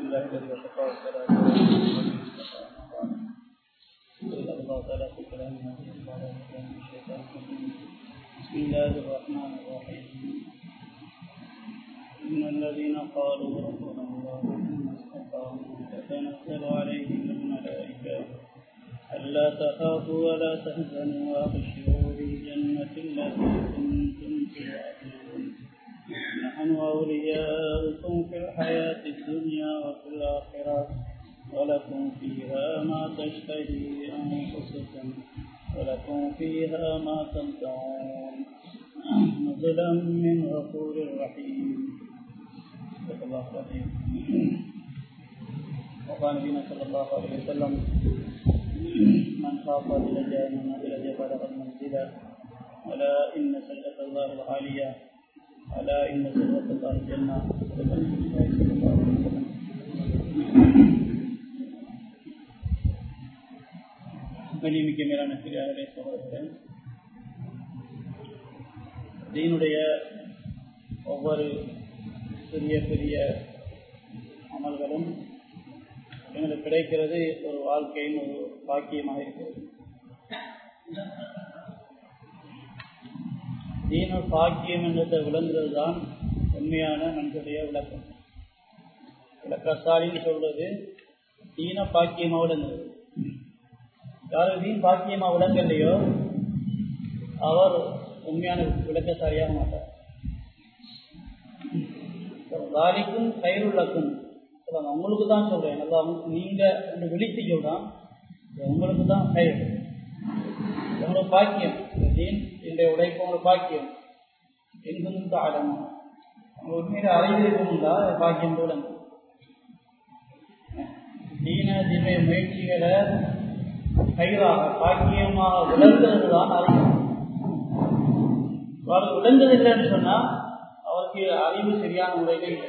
لله الذي وصفه والصلاة والسلام الله تعالى في كلامه وعلى كلام الشيطان بسم الله الرحمن الرحيم إن الذين قالوا ربنا الله ثم استقاموا تتنزل عليهم الملائكة ألا تخافوا ولا تحزنوا وأبشروا بالجنة التي كنتم توعدون نحن أولياؤكم في الحياة الدنيا وفي الآخرة ولكم فيها ما تشتهي أنفسكم ولكم فيها ما تمتعون نزلا من غفور رحيم صدق الله العظيم وقال نبينا صلى الله عليه وسلم من خاف لجا من لج بلغ المنزلة ألا إن سجدة الله العالية ألا إن سجدة الله الجنة صدق رسول الله صلى الله عليه وسلم கண்ணியமிக்க மேலான பெரியார்களே சகோதரர்கள் தீனுடைய ஒவ்வொரு பெரிய பெரிய அமல்களும் எங்களுக்கு கிடைக்கிறது ஒரு வாழ்க்கையின் ஒரு பாக்கியமாக இருக்கிறது தீன பாக்கியம் என்றதை விளங்குறது தான் உண்மையான மனிதனுடைய விளக்கம் விளக்கசாலின்னு சொல்றது தீன பாக்கியமாக விளங்குறது யாருக்கு தீன் பாக்கியமாக விளங்கலையோ அவர் உண்மையான விளக்கசாலியாக மாட்டார் தாரிக்கும் கயிறுள்ளக்கும் உங்களுக்கு தான் சொல்றேன் நல்லா நீங்க இந்த விழித்து சொல்றான் உங்களுக்கு தான் கயிறு உங்களுக்கு பாக்கியம் தீன் என்னுடைய உழைப்பு உங்களுக்கு பாக்கியம் எங்கும் ஆடம் உண்மையில அறிவிருக்கும்டா பாக்கியம் போல தீன தின முயற்சிகளை கயிறாக பாக்கியமாக விளங்குறது தான் அறிவு அவர் விளங்குது இல்லைன்னு சொன்னா அவருக்கு அறிவு சரியான முறையில் இல்லை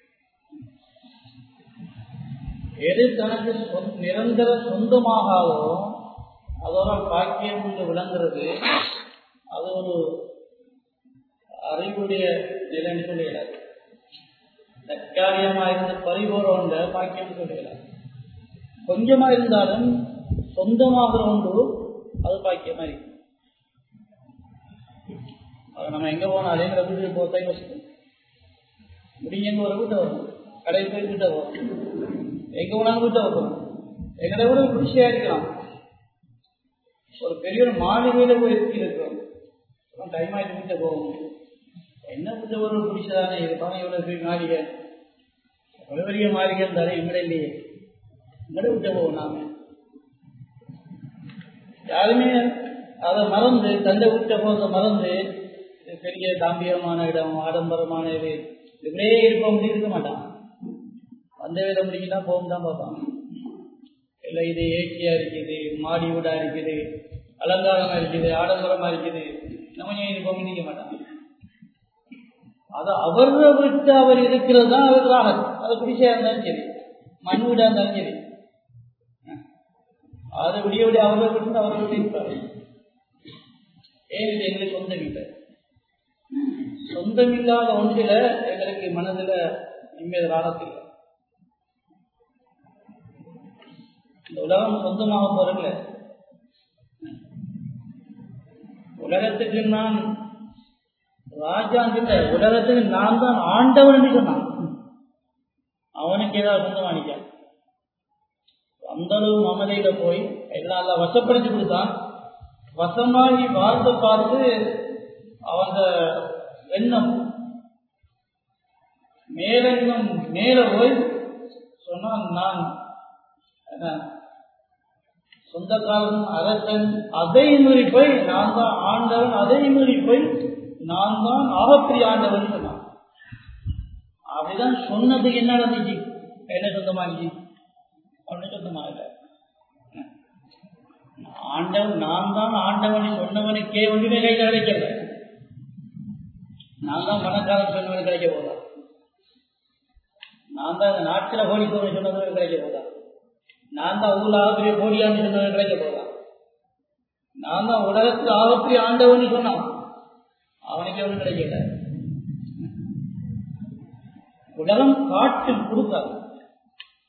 எது தனக்கு நிரந்தர சொந்தமாகாதோ அதோட பாக்கியம் என்று விளங்குறது அது ஒரு அறிவுடைய நிலைன்னு சொல்லிடாது தற்காலிகமா இருந்த பரிபூர்வங்க பாக்கியம் சொல்லிடலாம் கொஞ்சமா இருந்தாலும் சொந்தமாக ஒன்று அது பாக்கியமா இருக்கு நம்ம எங்க போனாலே எங்களை வீட்டுக்கு போத்தா யோசிக்கணும் முடிஞ்ச ஒரு வீட்டை வரும் கடை போய் வீட்டை வரும் எங்க போனாலும் வீட்டை வரும் எங்களை விட குடிசையா இருக்கலாம் ஒரு பெரிய ஒரு மாளிகையில போய் இருக்கிறோம் டைம் ஆயிட்டு வீட்டை போகணும் என்ன புத்த ஒரு குடிசைதானே இருப்பாங்க இவ்வளவு பெரிய மாளிகை எவ்வளவு பெரிய மாளிகை இருந்தாலும் எங்கட இல்லையே எங்கட விட்ட போவோம் நாம யாருமே அதை மறந்து தந்தை விட்ட போத மறந்து பெரிய தாம்பியமான இடம் ஆடம்பரமான இது இப்படியே இருப்போம் இருக்க மாட்டான் அந்த விதம் முடிஞ்சுன்னா போகும் தான் பார்ப்பாங்க இல்லை இது ஏசியா இருக்குது மாடி வீடா இருக்குது அலங்காரமா இருக்குது ஆடம்பரமா இருக்குது நம்ம ஏன் இருப்போம் நிற்க மாட்டாங்க அது அவரை விட்டு அவர் இருக்கிறது தான் அவர் ராகத் அது குடிசையா இருந்தாலும் சரி மண் வீடா இருந்தாலும் சரி அதை விடிய விடிய அவரை விட்டு அவரை விட்டு இருப்பாரு ஏன் இது எங்களுக்கு சொந்த வீட்டை சொந்தமில்லாத ஒன்றில எங்களுக்கு மனதுல நிம்மதி ராகத்தில் இந்த உலகம் சொந்தமாக போறதில்ல உலகத்துக்கு நான் ராஜா கிட்ட உலகத்துக்கு நான் தான் ஆண்டவன் சொன்னான் அவனுக்கு ஏதாவது சொந்தமானிக்கான் அந்த அளவு மமதையில போய் எல்லாம் வசப்படுத்தி கொடுத்தான் வசமாகி பார்த்து பார்த்து அவங்க எண்ணம் மேலெண்ணம் மேல போய் சொன்னான் நான் சொந்தக்காரன் அரசன் அதை மீறி போய் நான் தான் ஆண்டவன் அதை மீறி போய் நான் தான் ஆகப்பெரிய ஆண்டவன் சொன்னான் அப்படிதான் சொன்னதுக்கு என்ன நடந்துச்சு என்ன சொந்தமாச்சு அப்படின்னு சொந்தமாக ஆண்டவன் நான் தான் ஆண்டவன் சொன்னவனுக்கே ஒன்றுமே கையில் கிடைக்கல நான் தான் பணக்காரன் சொன்னவனுக்கு கிடைக்க போதா நான் தான் இந்த நாட்டில் கோடிக்கோன்னு சொன்னவனுக்கு கிடைக்க போதா நான் தான் ஊர்ல ஆசிரியர் கோடியான்னு சொன்னவனுக்கு கிடைக்க போதா நான் தான் உலகத்துக்கு ஆகப்பெரிய ஆண்டவன் சொன்னான் அவனுக்கு ஒன்றும் கிடைக்கல உலகம் காட்டு கொடுக்காது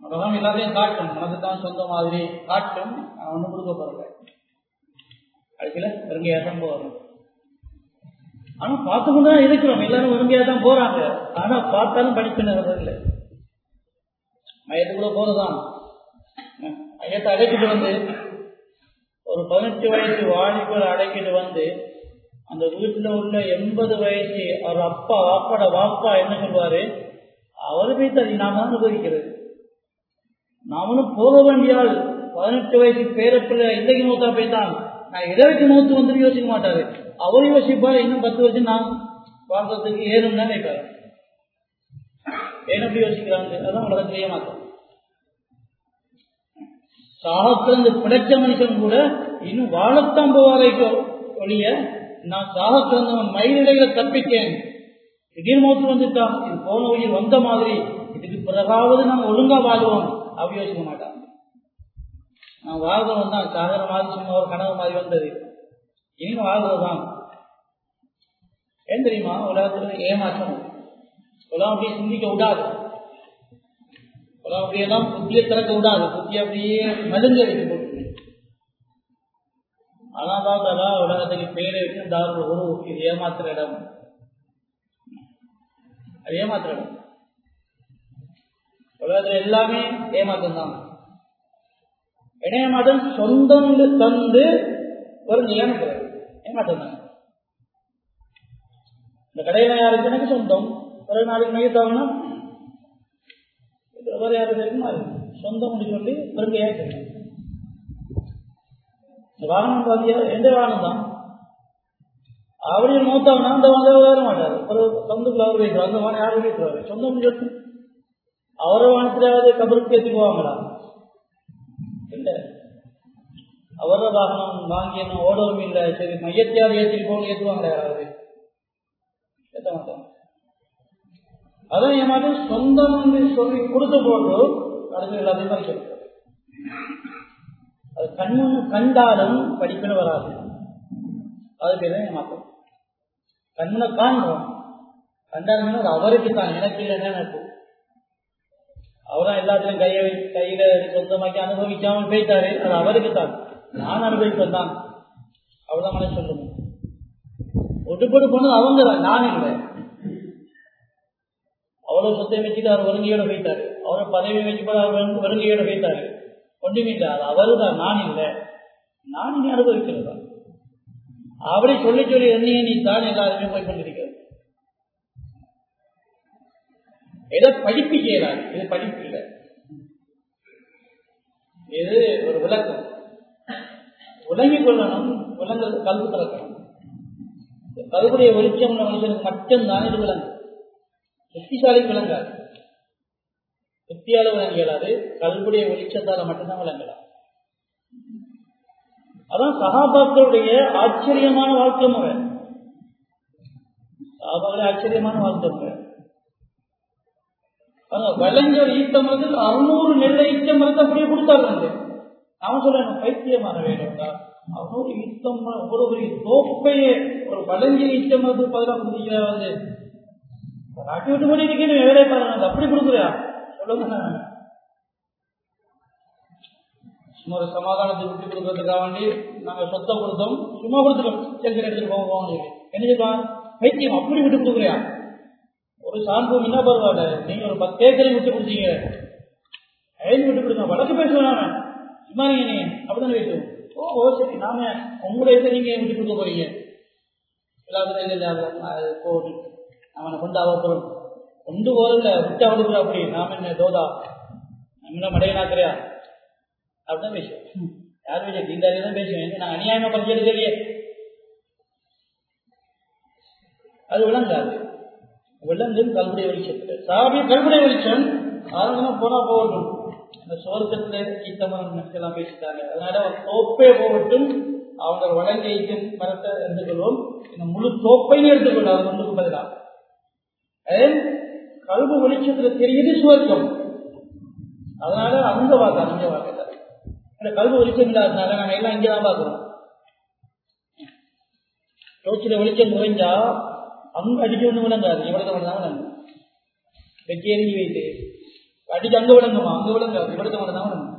உலகம் எல்லாத்தையும் காட்டும் மனது தான் சொந்த மாதிரி காட்டும் நான் ஒன்றும் கொடுக்க போறேன் அதுக்குள்ள வெறுங்கையா தான் போறோம் ஆனா பார்த்து கொண்டு தான் இருக்கிறோம் எல்லாரும் வெறுங்கையா தான் போறாங்க ஆனா பார்த்தாலும் படிப்பினர் இல்லை மையத்துக்குள்ள போறதான் மையத்தை அடைக்கிட்டு வந்து ஒரு பதினெட்டு வயசு வாலிபர் அடைக்கிட்டு வந்து அந்த வீட்டுல உள்ள எண்பது வயசு அவர் அப்பா வாப்பாட வாப்பா என்ன சொல்வாரு அவரு போய் தள்ளி நாம தான் அனுபவிக்கிறது நாமளும் போக வேண்டியால் பதினெட்டு வயசு பேரப்பிள்ளை இன்றைக்கு மூத்தா போய்தான் நான் இருபத்தி மூத்து வந்து யோசிக்க மாட்டாரு அவர் யோசிப்பாரு இன்னும் பத்து வருஷம் நான் வாழ்றதுக்கு ஏறும் தான் நினைப்பாரு ஏன் எப்படி யோசிக்கிறாங்க அதான் உலகத்திலேயே மாற்றம் சாகத்திலிருந்து பிழைச்ச மனுஷன் கூட இன்னும் வாழத்தான் போவாரைக்கோ ஒழிய நான் சாக கிடந்தவன் மயிலிடையில தப்பிட்டேன் திடீர் மோத்து வந்துட்டான் இது போன உயிர் வந்த மாதிரி இதுக்கு பிறகாவது நாம் ஒழுங்கா வாழ்வோம் அப்படி யோசிக்க மாட்டான் நான் வாழ்றவன் தான் சாகர மாதிரி சும்மா ஒரு கனவு மாதிரி வந்தது இனி வாழ்றதுதான் ஏன் தெரியுமா உலகத்துல ஏமாற்றம் உலகம் அப்படியே சிந்திக்க விடாது உலகம் அப்படியெல்லாம் புத்திய திறக்க விடாது புத்திய அப்படியே மழுங்க வைக்க போட்டு அனாதாதலா உலகத்துக்கு பேரை வச்சு தாருள் ஒரு இது ஏமாத்துற இடம் அது ஏமாத்துற இடம் உலகத்துல எல்லாமே ஏமாற்றம் தான் இணையமாட்டம் சொந்தம் தந்து ஒரு நிலைமை ஏமாற்றம் தான் இந்த கடையில யாருக்கு எனக்கு சொந்தம் பிறகு நாளைக்கு மையத்தாகனா வேறு யாரும் தெரியுமா சொந்தம் சொல்லி பிறகு ஏற்க இந்த வாகனம் பாத்தியா எந்த வாகனம் தான் அவரையே மூத்தவனா அந்த வாங்க வர மாட்டார் ஒரு சொந்தத்தில் அவர் வைக்கிறார் அந்த வாகனம் யாரும் வைக்கிறாரு சொந்தம் சொல்லி அவரை வாகனத்திலாவது கபருக்கு ஏற்றுக்குவாங்களா இல்ல அவர வாகனம் வாங்கி என்ன ஓடவும் இல்லை சரி மையத்தையாவது ஏற்றிட்டு போகணும் ஏற்றுவாங்களா யாராவது ஏற்ற மாட்டாங்க அதான் ஏமாற்ற சொந்தம் சொல்லி கொடுத்த போது அடுத்து எல்லாத்தையும் மாதிரி சொல்லுங்க அது கண்ணு கண்டாலும் படிப்பின வராது அது பேர் தான் ஏமாற்றம் கண்ணை காண்றோம் கண்டாலும் அது அவருக்கு தான் எனக்கு இல்லைன்னா எனக்கு அவரும் எல்லாத்திலும் கையை கையில சொந்தமாக்கி அனுபவிக்காமல் போயிட்டாரு அது அவருக்கு தான் நான் அனுபவிப்பேன் தான் அவ்வளவுதான் மனசு சொல்லுங்க ஒட்டுப்பட்டு போனது அவங்க தான் நான் இல்லை அவ்வளவு சொத்தை வச்சுட்டு அவர் ஒருங்கையோட போயிட்டாரு அவரை பதவி வச்சு அவர் ஒருங்கையோட போயிட்டாரு ஒன்றுமே இல்லை அது அவரு தான் நான் இல்லை நான் இனி அனுபவிக்கிறது தான் அப்படி சொல்லி சொல்லி என்னையே நீ தான் எல்லாருமே போய் கொண்டிருக்கிறது எதை படிப்பு செய்யறாரு இது படிப்பு இல்லை இது ஒரு விளக்கம் விளங்கிக் கொள்ளணும் விளங்க கல்வி திறக்கணும் கல்வியுடைய வெளிச்சம் உள்ள மனுஷனுக்கு மட்டும்தான் இது விளங்கும் புத்திசாலி விளங்காது புத்தியால விளங்க இயலாது கல்வியுடைய வெளிச்சத்தால மட்டும்தான் விளங்கலாம் அதான் சகாபாக்களுடைய ஆச்சரியமான வாழ்க்கை முறை சகாபாக்களுடைய ஆச்சரியமான வாழ்க்கை முறை விளைஞ்ச ஈட்ட மரத்தில் அறுநூறு நெல்லை ஈட்ட மரத்தை அப்படியே கொடுத்தாங்க அவன் சொல்ல பைத்தியமான வேணும்டா அறுநூறு ஈட்டம் அவ்வளவு பெரிய தோப்பையே ஒரு வளைஞ்ச ஈட்ட மரத்துக்கு பதிலாக கொடுத்தீங்க வந்து ராட்டி விட்டு போய் இருக்கீங்க வேலை பாருங்க அப்படி கொடுக்குறியா சொல்லுங்க சும்மா ஒரு சமாதானத்தை விட்டு கொடுக்கறதுக்காக வேண்டி நாங்க சொத்தை கொடுத்தோம் சும்மா கொடுத்துட்டோம் சரி சரி எடுத்துட்டு போங்க போங்க என்ன சொல்லுவான் பைத்தியம் அப்படி விட்டு கொடுக்குறியா ஒரு சான்பு என்ன பரவாயில்ல நீங்க ஒரு பத்து ஏக்கரை விட்டு கொடுத்தீங்க ஐந்து விட்டு கொடுங்க வழக்கு பேசுவேன் சும்மா நீங்க நீ அப்படிதான் பேசுவோம் ஓ ஓ சரி நாம உங்களுடைய இதை நீங்க விட்டு கொடுக்க போறீங்க எல்லாத்துக்கும் இல்லை போட்டு அவனை கொண்டு அவப்புறம் கொண்டு போறதில்ல விட்டு அவளுக்கு அப்படி நாம என்ன தோதா நம்ம மடையனாக்குறியா அப்படிதான் பேசுவோம் யார் பேச தீண்டாரி தான் பேசுவேன் நான் அநியாயமா பஞ்சது தெரிய அது விளங்காது விளங்கும் கல்விடைய வெளிச்சத்தில் சாபிய கல்விடைய வெளிச்சம் ஆரம்பமா போனா போகட்டும் அந்த சோர்க்கத்துல ஈத்தமரம் எல்லாம் பேசிட்டாங்க அதனால தோப்பே போகட்டும் அவங்க வளர்ந்து ஈட்டும் மரத்தை எடுத்துக்கொள்வோம் இந்த முழு தோப்பையும் எடுத்துக்கொள்ளும் அது ஒன்றுக்கு பதிலாக கல்வி வெளிச்சத்துல தெரியுது சுவர்க்கம் அதனால அங்க பார்க்கலாம் அங்க பார்க்கல இந்த கல்வி வெளிச்சம் இல்லாததுனால நாங்க எல்லாம் இங்கதான் பாக்குறோம் டோச்சில வெளிச்சம் குறைஞ்சா அங்க அடிச்சு ஒண்ணு விளங்காது எவ்வளவு விளங்கும் வெற்றி எரிஞ்சு வைத்து அடிக்கு அங்க விளங்குமா அங்க விளங்காது இவருக்கு மட்டும் தான் விளங்கும்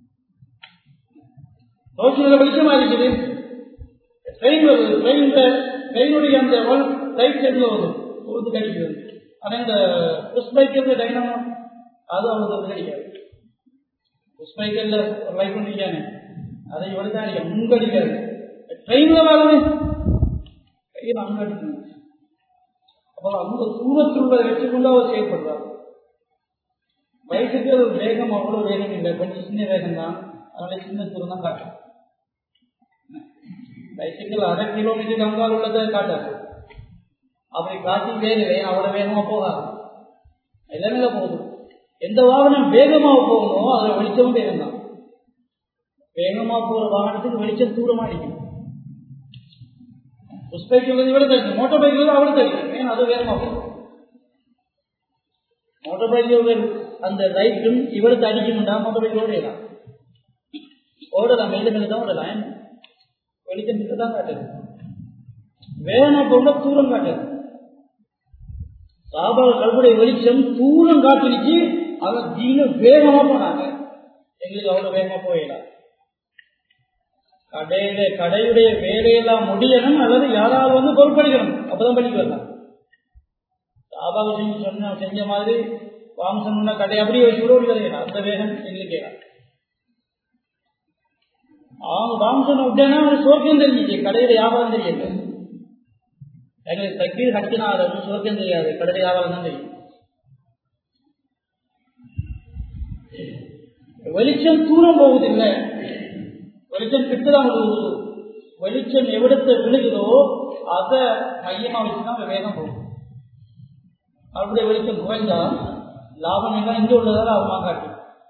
ரோஷனில் வெளிச்சமா இருக்குது ட்ரெயின் வருது ட்ரெயின் ட்ரெயினுடைய அந்த ரைட் சைடில் வரும் ஊத்து கடிக்கிறது ஆனால் இந்த புஷ் பைக்கில் டைனமோ அது அவனுக்கு கிடைக்காது புஷ் பைக்கில் லைஃப் பண்ணிக்கானே அதை இவரு தான் அடிக்க முன்கடிக்காது ட்ரெயினில் வரவே கையில் அங்க அடிக்கணும் அப்போ அந்த தூரத்தில் உள்ள வச்சுக்கொண்டு அவர் செயல்படுறார் வயசுக்கு வேகம் அவ்வளவு வேகம் இல்லை கொஞ்சம் சின்ன வேகம் தான் அதனால சின்ன தூரம் தான் காட்டும் பைசைக்கிள் அரை கிலோமீட்டர் அங்கால் உள்ளதை காட்டாது அப்படி காட்டி வேகலை அவ்வளவு வேகமா போகாது எல்லாமே போகுது எந்த வாகனம் வேகமா போகணுமோ அதுல வெளிச்சமும் வேகம் தான் வேகமா போற வாகனத்துக்கு வெளிச்சம் தூரமா அடிக்கும் புஷ் பைக்கில் விட தெரியும் மோட்டார் பைக்கில் அவ்வளோ தெரியும் ஏன்னா அது வேகமா போகும் மோட்டார் பைக்கில் அந்த ரைட்டும் இவருக்கு அடிக்கணும்னா மோட்டார் பைக்கில் ஓடலாம் ஓடலாம் மெல்ல மெல்ல தான் ஓடலாம் வெளிச்சம் கிட்ட தான் காட்டுது வேகமா போனா தூரம் காட்டுது சாபால கல்புடைய வெளிச்சம் தூரம் காட்டுச்சு அவன் தீன வேகமா போனாங்க எங்களுக்கு அவ்வளவு வேகமா போயிடலாம் கடையில கடையுடைய வேலையெல்லாம் முடியணும் அல்லது யாராவது வந்து பொறுப்பளிக்கணும் அப்பதான் படிக்க வரலாம் சாபாவை செஞ்சு சொன்ன செஞ்ச மாதிரி வாங்க சொன்னா கடை அப்படியே வச்சு கூட ஓடி வரலாம் அந்த வேகம் எங்களுக்கு அவங்க வாங்க சொன்ன உடனே ஒரு சோக்கியம் தெரிஞ்சிச்சு கடையில வியாபாரம் தெரியல எங்களுக்கு தக்கீர் கட்டினாலும் சோக்கியம் தெரியாது கடையில வியாபாரம் தான் தெரியும் வெளிச்சம் தூரம் போவதில்லை வெளிச்சம் கிட்டதான் விழுகுது வெளிச்சம் எவ்விடத்தை விழுகுதோ அதை மையமா வச்சுதான் வேகம் போகும் அப்படியே வெளிச்சம் குறைந்தா லாபம் எல்லாம் இங்க உள்ளதால் லாபமா காட்டும்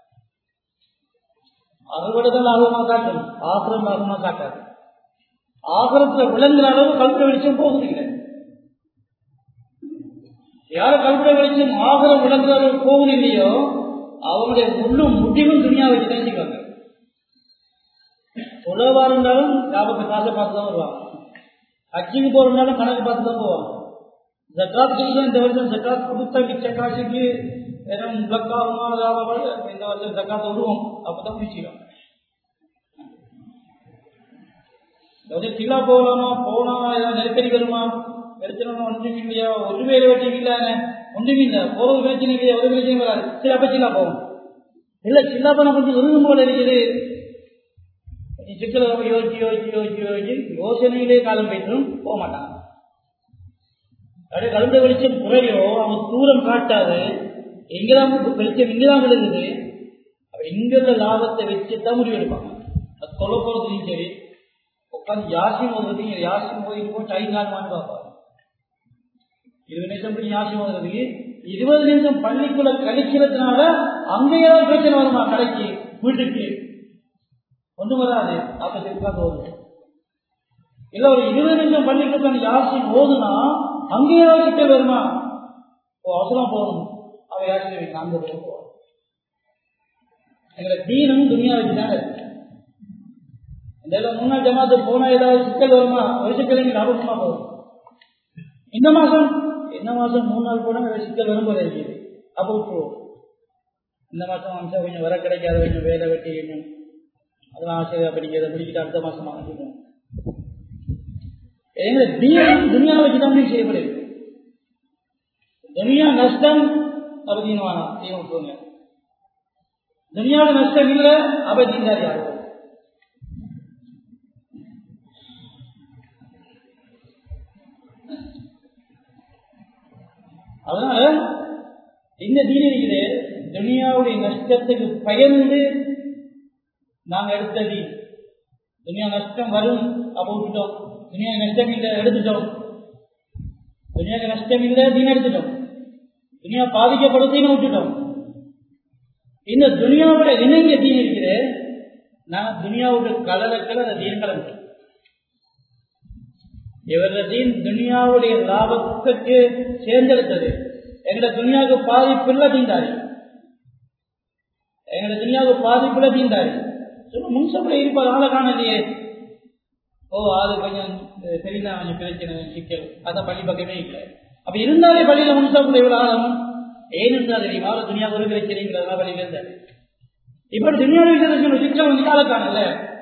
அறுவடைதான் லாபமா காட்டும் ஆசிரம் லாபமா காட்டாது ஆசிரத்துல விளங்குற அளவு கல்புட வெளிச்சம் போகுதில்லை யார கல்புட வெளிச்சம் ஆசிரம் விளங்குற அளவு போகுது இல்லையோ அவங்களுடைய முள்ளும் முடிவும் துணியா வச்சு தெரிஞ்சுக்காங்க உழவா இருந்தாலும் லாபத்தை காசை பார்த்து தான் வருவாங்க அச்சிக்கு போறதுனாலும் கணக்கு பார்த்து தான் போவாங்க ஜக்காத் செய்ய இந்த வருஷம் ஜக்காத் கொடுத்த மிச்ச காசுக்கு வெறும் பிளக்காகுமா லாபம் இந்த வருஷம் ஜக்காத்தை விடுவோம் அப்பதான் முடிச்சிடும் அதாவது கிலா போகலாமா போனா ஏதாவது நெருக்கடி வருமா பிரச்சனை ஒன்றும் இல்லையா ஒரு வேலை வச்சு இல்லாங்க ஒன்றும் இல்லை போறது பிரச்சனை இல்லையா ஒரு பிரச்சனை வராது சரி அப்ப சில்லா போகும் இல்ல சில்லா பண்ண கொஞ்சம் விரும்பும் போல இருக்குது சிக்கல யோசிச்சு யோசிச்சு யோசிச்சு யோசிச்சு யோசனையிலே காலம் போயிட்டும் போக மாட்டாங்க அப்படியே கலந்த வெளிச்சம் குறையோ அவன் தூரம் காட்டாது எங்கதான் வெளிச்சம் இங்கதான் விழுகுது அவ இங்குள்ள லாபத்தை வச்சு தான் முடிவெடுப்பாங்க அது சொல்ல போறதுலையும் சரி உட்காந்து யாசியம் ஓதுறதையும் யாசியம் ஓதிட்டு போய் டைம் காணுமான்னு பார்ப்பாங்க இருபது நிமிஷம் படி யாசியம் ஓதுறதுக்கு இருபது நிமிஷம் பள்ளிக்குள்ள கழிக்கிறதுனால அங்கேயே பிரச்சனை வருமா கடைக்கு வீட்டுக்கு ஒன்றும் வராது நாற்பத்தி உட்காந்து ஓதுது இல்ல ஒரு இருபது நிமிஷம் பள்ளிக்கூடம் யாசியம் ஓதுனா அங்கேயே சிக்கல் வருமா ஓ அவசரம் போகணும் அவ யாசியம் வைக்க அங்க போவோம் எங்களை தீனும் துணியா வச்சுதான் இருக்கு இந்த மூணாள் ஜமாத்து போனா ஏதாவது சிக்கல் வருமா ஒரு சிக்கல் நீங்க லாபமா போகும் இந்த மாசம் இந்த மாசம் மூணு நாள் போனா சிக்கல் வரும் போல இருக்கு அப்போ விட்டுருவோம் இந்த மாசம் அம்சம் கொஞ்சம் வர கிடைக்காத கொஞ்சம் வேலை வெட்டி கொஞ்சம் அதெல்லாம் ஆசிரியர் படிக்கிறத படிக்கிட்டு அடுத்த மாசம் அனுப்பிடுவோம் எங்க தீனம் துனியா வச்சு தான் செய்யப்படுது துனியா நஷ்டம் அவதீனமான தீனம் விட்டுருங்க துனியாவில் நஷ்டம் இல்லை அவதீனார் யாரும் அதனால இந்த தீன இருக்குது துனியாவுடைய நஷ்டத்துக்கு பயந்து நாங்க எடுத்த தீன் துனியா நஷ்டம் வரும் அப்ப விட்டுட்டோம் துனியா நஷ்டம் இல்லை எடுத்துட்டோம் துனியாவுக்கு நஷ்டம் இல்லை தீன் எடுத்துட்டோம் துனியா பாதிக்கப்படுறதையும் விட்டுட்டோம் இந்த துனியாவோட இணங்கிய தீன் இருக்குது நான் துனியாவோட கலரக்கள் அந்த தீன் கலந்துட்டோம் இவரது தீன் துனியாவுடைய லாபத்துக்கு சேர்ந்தெடுத்தது எங்கட துனியாவுக்கு பாதிப்புள்ள தீண்டாரு எங்கட துனியாவுக்கு பாதிப்புள்ள தீண்டாரு முன்சப்பட இருப்பார் ஆளை காணலையே ஓ அது கொஞ்சம் தெரிந்தா கொஞ்சம் பிரச்சனை சிக்கல் அதான் பள்ளி பக்கமே இல்லை அப்ப இருந்தாலே பள்ளியில முன்சப்பட இவ்வளவு ஆழம் ஏனென்றால் தெரியுமா துணியா ஒரு பிரச்சனைங்கிறதா வழியில் இருந்தார் இப்ப துணியா விஷயத்துக்கு சிக்கல் வந்து காலத்தானல்ல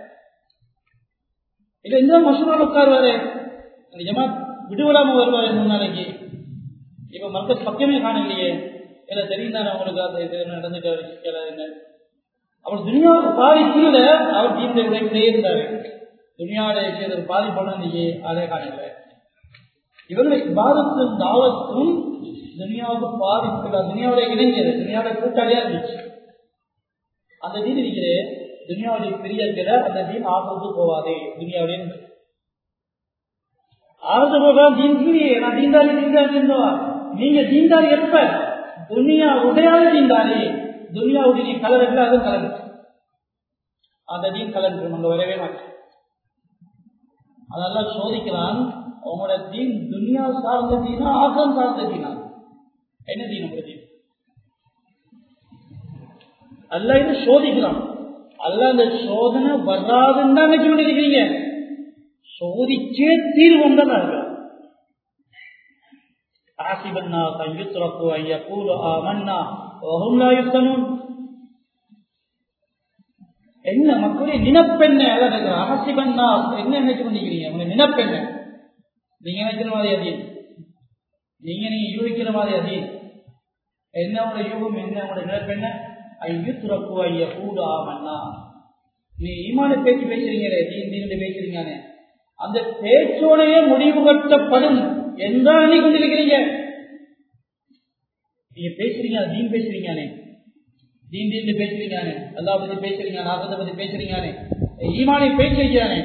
இல்ல இந்த மசூரா உட்காருவாரு நிஜமா விடுவிடாம வருவாரு மூணு நாளைக்கு இப்ப மற்ற பக்கமே காணலையே இல்ல தெரியும் தானே அவங்களுக்கு அது இது நடந்துட்டு என்ன அவர் துனியா பாதிக்கல அவர் தீர்ந்த உழைப்பிலே இருந்தாரு துனியாவோட விஷயத்தில் பாதிப்பட நீங்க அதே காணல இவர்களை பாதத்தும் தாவத்தும் துனியாவுக்கு பாதிப்பு துனியாவோட இணைஞ்சது துனியாவோட கூட்டாளியா இருந்துச்சு அந்த தீன் இருக்கிறே துனியாவுடைய பிரியக்கிற அந்த தீன் ஆபத்து போவாதே துனியாவுடைய ஆபத்து போகா தீன் பிரியே நான் தீண்டாளி தீண்டாளி தீண்டவா நீங்க தீண்டாளி எப்ப துனியா உடையாத தீண்டாளி துனியாவுடைய நீ கலர் இல்லை அது கலர் அந்த தீன் கலர் அங்க வரவே மாட்டேன் அதெல்லாம் சோதிக்கிறான் உங்களோட தீன் துனியா சார்ந்த தீனா ஆகம் சார்ந்த தீனா என்ன தீன் உங்களோட தீன் அல்ல இது சோதிக்கிறான் அல்ல அந்த சோதனை வராதுன்னு தான் நினைச்சு கொண்டிருக்கிறீங்க சோதிச்சே தீர்வு தான் حسب الناس أن يتركوا أن يقولوا آمنا وهم لا يفتنون என்ன மக்களே நினப்பெண்ண அகசிபன்னா என்ன நினைச்சு கொண்டிருக்கிறீங்க உங்க நினப்பெண்ண நீங்க நினைக்கிற மாதிரி அது நீங்க நீங்க யூகிக்கிற மாதிரி அது என்ன உங்களோட யூகம் என்ன உங்களோட நினைப்பெண்ண ஐயோ துறப்பு ஐயா கூட ஆமண்ணா நீ ஈமான பேச்சு பேசுறீங்களே தீன் தீண்டு பேசுறீங்கன்னு அந்த பேச்சோடையே முடிவு கட்டப்படும் என்றா எண்ணி கொண்டிருக்கிறீங்க நீங்க பேசுறீங்க தீன் பேசுறீங்கன்னு தீன் தீண்டு பேசுறீங்கன்னு அல்லா பத்தி பேசுறீங்க நாகத்தை பத்தி பேசுறீங்கன்னு ஈமானை பேசுறீங்கன்னு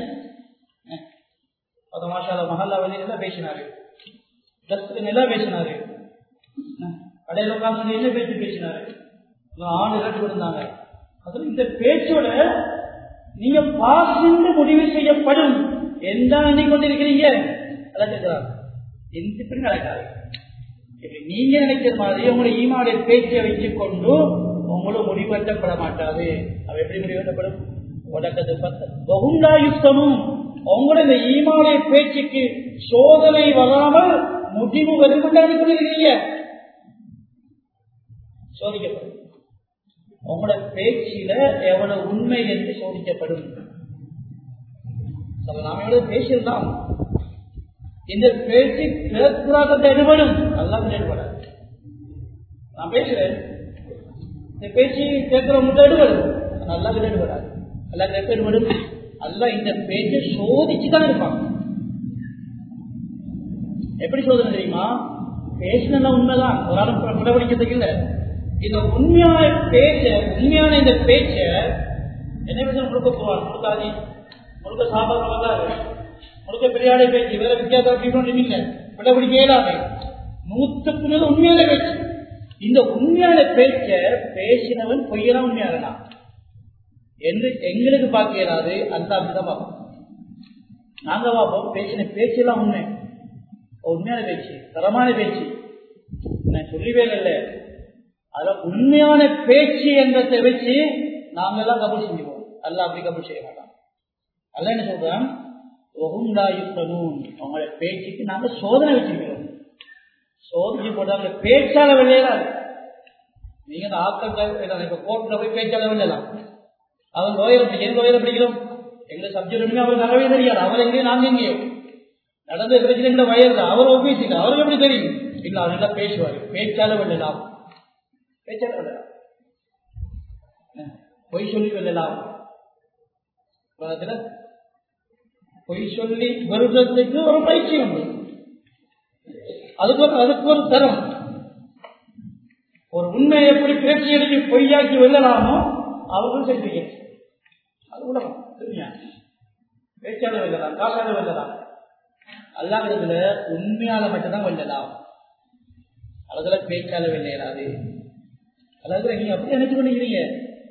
அது மாஷால மஹல்லா வந்து என்ன பேசினாரு நல்லா பேசினாரு கடையில் உட்காந்து என்ன பேச்சு பேசினாரு ஆண்டு இறட்டு இருந்தாங்க அதுல இந்த பேச்சோட நீங்க பாஸ் முடிவு செய்யப்படும் எந்த எண்ணிக்கொண்டிருக்கிறீங்க அதான் கேட்கிறார் இப்படி நடக்காது இப்படி நீங்க நினைக்கிற மாதிரி உங்களுடைய ஈமாவுடைய பேச்சை வச்சுக் கொண்டு உங்களும் முடிவெட்டப்பட மாட்டாது அவ எப்படி முடிவெட்டப்படும் உடக்கது பத்து பகுந்தா யுத்தமும் உங்களோட இந்த ஈமாவுடைய பேச்சுக்கு சோதனை வராமல் முடிவு வருகின்றது கொண்டிருக்கிறீங்க சோதிக்கப்படும் உங்களோட பேச்சில எவ்வளவு உண்மை என்று சோதிக்கப்படும் நாம எவ்வளவு பேசியிருந்தோம் இந்த பேச்சு கேட்கிறாத எடுபடும் நல்லா எடுபடாது நான் பேசுறேன் இந்த பேச்சு கேட்கிறவங்க எடுபடும் நல்லா எடுபடாது நல்லா கேட்க எடுபடும் அல்ல இந்த பேச்சை சோதிச்சுதான் இருப்பாங்க எப்படி சோதனை தெரியுமா பேசினா உண்மைதான் ஒரு ஆளும் பிரபடிக்கிறதுக்கு இல்ல இந்த உண்மையான பேச்ச உண்மையான இந்த பேச்ச என்ன பேச கொடுக்க போவார் கொடுக்காதே முழுக்க சாப்பாடு வந்தாரு முழுக்க பெரியாடை பேச்சு வேற வித்தியாசம் அப்படின்னு இல்லை விடபிடிக்க இயலாது நூற்றுக்கு மேல உண்மையான பேச்சு இந்த உண்மையான பேச்ச பேசினவன் பொய்யலாம் உண்மையாகலாம் என்று எங்களுக்கு பார்க்க இயலாது அந்த அப்படிதான் பார்ப்போம் நாங்க பார்ப்போம் பேசின பேச்செல்லாம் உண்மை உண்மையான பேச்சு தரமான பேச்சு நான் சொல்லிவே இல்லை அத உண்மையான பேச்சு என்றதை வச்சு நாங்க எல்லாம் கபூல் செஞ்சுவோம் அல்ல அப்படி கபூல் செய்ய மாட்டோம் அல்ல என்ன சொல்றேன் உங்களோட பேச்சுக்கு நாங்க சோதனை வச்சிருக்கிறோம் சோதனை போட்டாங்க பேச்சால விளையாடாது நீங்க இந்த ஆட்கள் இப்ப கோர்ட்ல போய் பேச்சால விளையாடலாம் அவன் லோயர் எங்க லோயர் படிக்கிறோம் எங்க சப்ஜெக்ட் ஒண்ணுமே அவருக்கு அறவே தெரியாது அவர் எங்கேயோ நாங்க எங்கேயோ நடந்த பிரச்சனை எங்க வயது அவர் ஒப்பிச்சு அவருக்கு எப்படி தெரியும் இல்ல அவர் நல்லா பேசுவார் பேச்சால விளையாடலாம் பேச்சால விளையாடலாம் பொய் சொல்லி விளையாடலாம் பொய் சொல்லி வருடத்துக்கு ஒரு பயிற்சி உண்டு அதுக்கு ஒரு அதுக்கு ஒரு தரம் ஒரு உண்மையை எப்படி பேச்சு எழுதி பொய்யாக்கி வெல்லலாமோ அவர்கள் செஞ்சுக்கிறேன் அது உலகம் பேச்சால வெல்லலாம் காசால வெல்லலாம் அல்லாங்கிறதுல உண்மையால மட்டும்தான் வெல்லலாம் அதுல பேச்சால வெள்ளையலாது அதாவது நீங்க அப்படி நினைச்சு பண்ணிக்கிறீங்க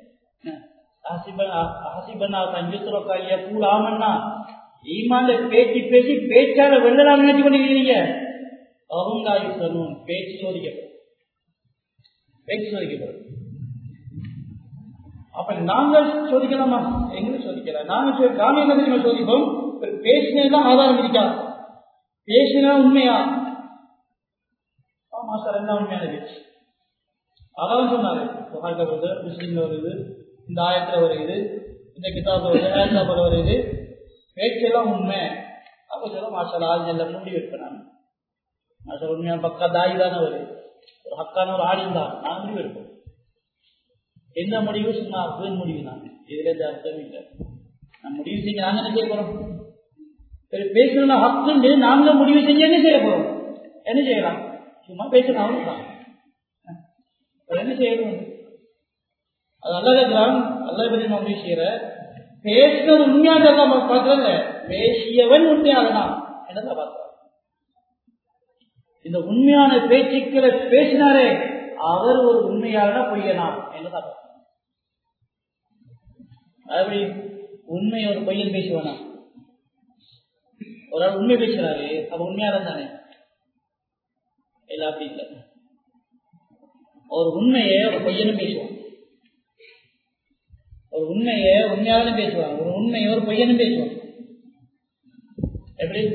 ஆசிபண்ணா தஞ்சுத்துறக்காய கூடாமண்ணா ஈமான்ல பேச்சு பேசி பேச்சால வெள்ளலாம் நினைச்சு பண்ணிக்கிறீங்க அவுங்காயுத்தனும் பேச்சு சோதிக்கப்படும் பேச்சு சோதிக்கப்படும் அப்ப நாங்கள் சோதிக்கலாமா எங்களுக்கு சோதிக்கலாம் நாங்க நாங்க என்ன தெரியுமா சோதிப்போம் பேசினதுதான் ஆதாரம் இருக்கா பேசினா உண்மையா ஆமா சார் என்ன உண்மையான பேச்சு அதான் சொன்னாரு புகார்ல வருது முஸ்லீம்ல வருது இந்த ஆயத்துல வருது இந்த கிதாபுல வருது ஆயத்தாபில் வருது பேச்செல்லாம் உண்மை அப்ப சொல்ல மாஷா ஆள் எல்லாம் முடிவு எடுப்பேன் நான் மாஷா உண்மையான பக்கா தாய் தானே வருது ஒரு ஹக்கான ஒரு ஆடியும் தான் நான் முடிவு எடுப்பேன் எந்த முடிவு சொன்னா வீண் முடிவு நான் இதுல எந்த அர்த்தம் இல்லை நான் முடிவு செஞ்சு நாங்க என்ன செய்ய போறோம் சரி பேசணும்னா ஹக்குண்டு நாங்க முடிவு செஞ்சு என்ன செய்ய போறோம் என்ன செய்யலாம் சும்மா பேசணும் அவ்வளவுதான் என்ன செய்யணும் அது அல்ல இருக்கிறான் அல்ல பற்றி நான் முடிவு செய்யற பேசுறது உண்மையாக நம்ம பார்க்கல பேசியவன் உண்மையாகலாம் என்னதான் பார்க்கிறோம் இந்த உண்மையான பேச்சுக்களை பேசினாரே அவர் ஒரு உண்மையாளனா பொய்யனா என்னதான் பார்க்கிறோம் அப்படி உண்மை ஒரு பையன் பேசுவானா ஒரு ஆள் உண்மை பேசுறாரு அப்ப உண்மையாளன் தானே இல்ல அப்படி இல்லை ஒரு உண்மையை ஒரு பையனும் பேசுவான் ஒரு உண்மையை உண்மையாளனும் பேசுவான் ஒரு உண்மையை ஒரு பையனும் பேசுவான் எப்படி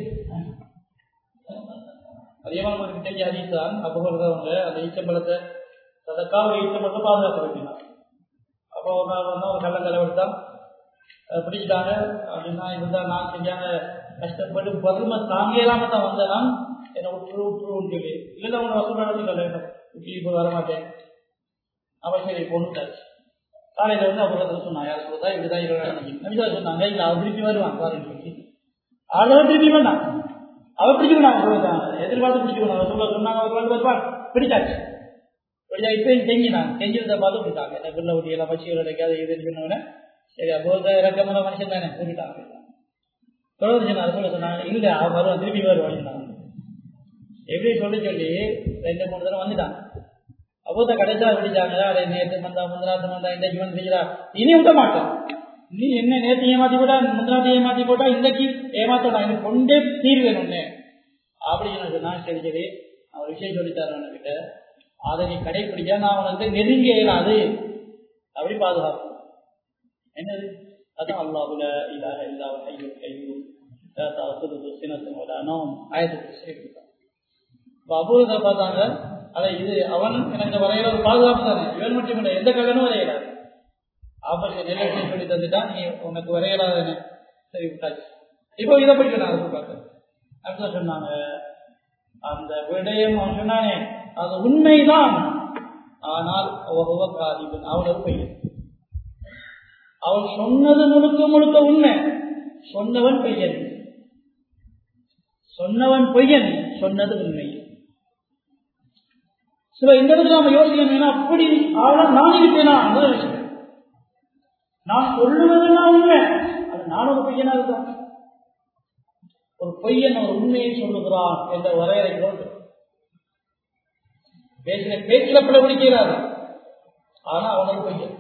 அதிகமாக நமக்கு தெரிஞ்ச அதிகம் அப்போ அந்த ஈச்சம்பழத்தை சதக்காவை ஈச்சம்பழத்தை பாதுகாக்க வேண்டினான் அப்போ ஒரு நாள் வந்தா ஒரு கள்ளக்கலை எடுத்தான் பிடிச்சிட்டாங்க அப்படின்னா இதுதான் நான் செஞ்சாங்க கஷ்டப்பட்டு பரும தாங்கியலாம தான் வந்தேன் என்னை விட்டுரு விட்டுருன்னு சொல்லி இல்லை உங்களை வசூல் நடந்துக்கல இப்படி இப்போ வரமாட்டேன் அவன் சரி பொண்ணுட்டாச்சு காலையில் வந்து அப்புறம் சொன்னாங்க யார் சொல்றதா இப்படிதான் இருபது நபிசா சொன்னாங்க இல்லை அவன் திருப்பி வருவான் பாருங்க சொல்லி ஆளுநர் திருப்பி வேண்டாம் அவன் பிடிச்சு வேணாம் எதிர்பார்த்து பிடிச்சு வேணாம் சொல்ல சொன்னாங்க அவர் வந்து வருவான் பிடிச்சாச்சு பிடிச்சா இப்போ செஞ்சினான் செஞ்சிருந்த பார்த்து பிடிச்சாங்க இந்த பிள்ளை ஒட்டி எல்லாம் பச்சிகள் கிடைக்காது இதுன்னு சொன்னோன்னே சரி அப்போ இறக்கமான மனுஷன் தானே கூட்டிட்டாங்க தொடர்ந்து சொன்னார் சொல்ல சொன்னாங்க இல்லை அவன் வருவான் திருப்பி வருவான் எப்படி சொல்லி சொல்லி ரெண்டு மூணு தடவை வந்துட்டான் அப்போ தான் கடைசியா பிடிச்சாங்க அதை நேற்று வந்தா முந்திராத்து வந்தா இன்றைக்கு வந்து பிடிச்சா இனி விட மாட்டோம் நீ என்ன நேற்று ஏமாத்தி போட்டா முந்திராத்து ஏமாத்தி போட்டா இன்றைக்கு ஏமாத்தோம் எனக்கு கொண்டே தீர்வேன் ஒண்ணு அப்படின்னு சொன்னா சரி சரி அவர் விஷயம் சொல்லித்தாரு உனக்கிட்ட அதை நீ கடைப்பிடிச்சா நான் உனக்கு நெருங்கி இயலாது அப்படி பாதுகாப்பு என்னது அதான் அல்லாஹுல இல்லாத இல்லா ஐயோ கையூ சினத்தினோம் ஆயத்துக்கு சேர்க்கிறான் இப்போ அபூர்வத்தை பார்த்தாங்க அதை இது அவன் எனக்கு வரையில ஒரு பாதுகாப்பு தானே இவன் மட்டும் இல்லை எந்த கல்லனும் வரையலாது ஆபரேஷன் எல்லாம் சொல்லி தந்துட்டான் நீ உனக்கு வரையலாதானே சரி விட்டாச்சு இப்போ இதை போயிட்டு நான் அதை பார்க்க அடுத்த சொன்னாங்க அந்த விடயம் அவன் சொன்னானே அது உண்மைதான் ஆனால் காதிபன் அவன் ஒரு பையன் அவன் சொன்னது முழுக்க முழுக்க உண்மை சொன்னவன் பையன் சொன்னவன் பொய்யன் சொன்னது உண்மை சில இந்த இடத்துல நம்ம யோசிக்கணும் அப்படி ஆனா நான் இருப்பேனா முதல் விஷயம் நான் சொல்லுவதெல்லாம் உண்மை அது நான் ஒரு பொய்யனா இருக்கேன் ஒரு பொய்யன் ஒரு உண்மையை சொல்லுகிறான் என்ற வரையறை கொண்டு பேசின பேச்சில பிள்ளை பிடிக்கிறாரு ஆனா அவனுக்கு பொய்யன்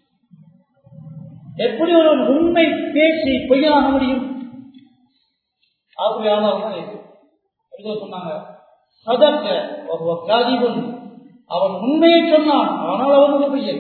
எப்படி ஒரு உண்மை பேசி பொய்யனாக முடியும் ஆகுமையான சொன்னாங்க சதக்க அவன் உண்மையை சொன்னான் ஆனால் அவன் ஒரு பொய்யன்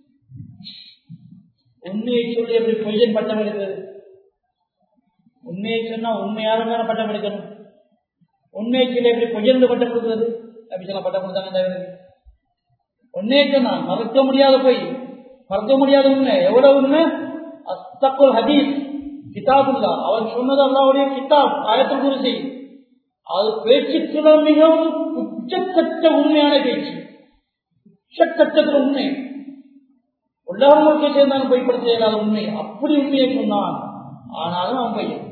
உண்மையை சொல்லி எப்படி பொய்யன் பட்டம் எடுக்கிறது உண்மையை சொன்னா உண்மையாக தானே பட்டம் எடுக்கணும் உண்மையை சொல்லி எப்படி பொய்யந்து பட்டம் கொடுக்கிறது அப்படி சொல்ல பட்டம் கொடுத்தாங்க உண்மையை சொன்னான் மறக்க முடியாத பொய் மறக்க முடியாத உண்மை எவ்வளவு உண்மை அஸ்தக்குல் ஹதீஸ் கிதாபுல்லா அவன் சொன்னது அல்லாவுடைய கிதாப் ஆயத்த குருசி அது பேச்சுக்குள்ள மிகவும் உச்சக்கட்ட உண்மையான பேச்சு உச்சக்கட்டத்தில் உண்மை உள்ளவர்களுக்கு சேர்ந்தாலும் பொய்ப்படுத்த இயலாத உண்மை அப்படி உண்மையை சொன்னான் ஆனாலும் அவன் பையன்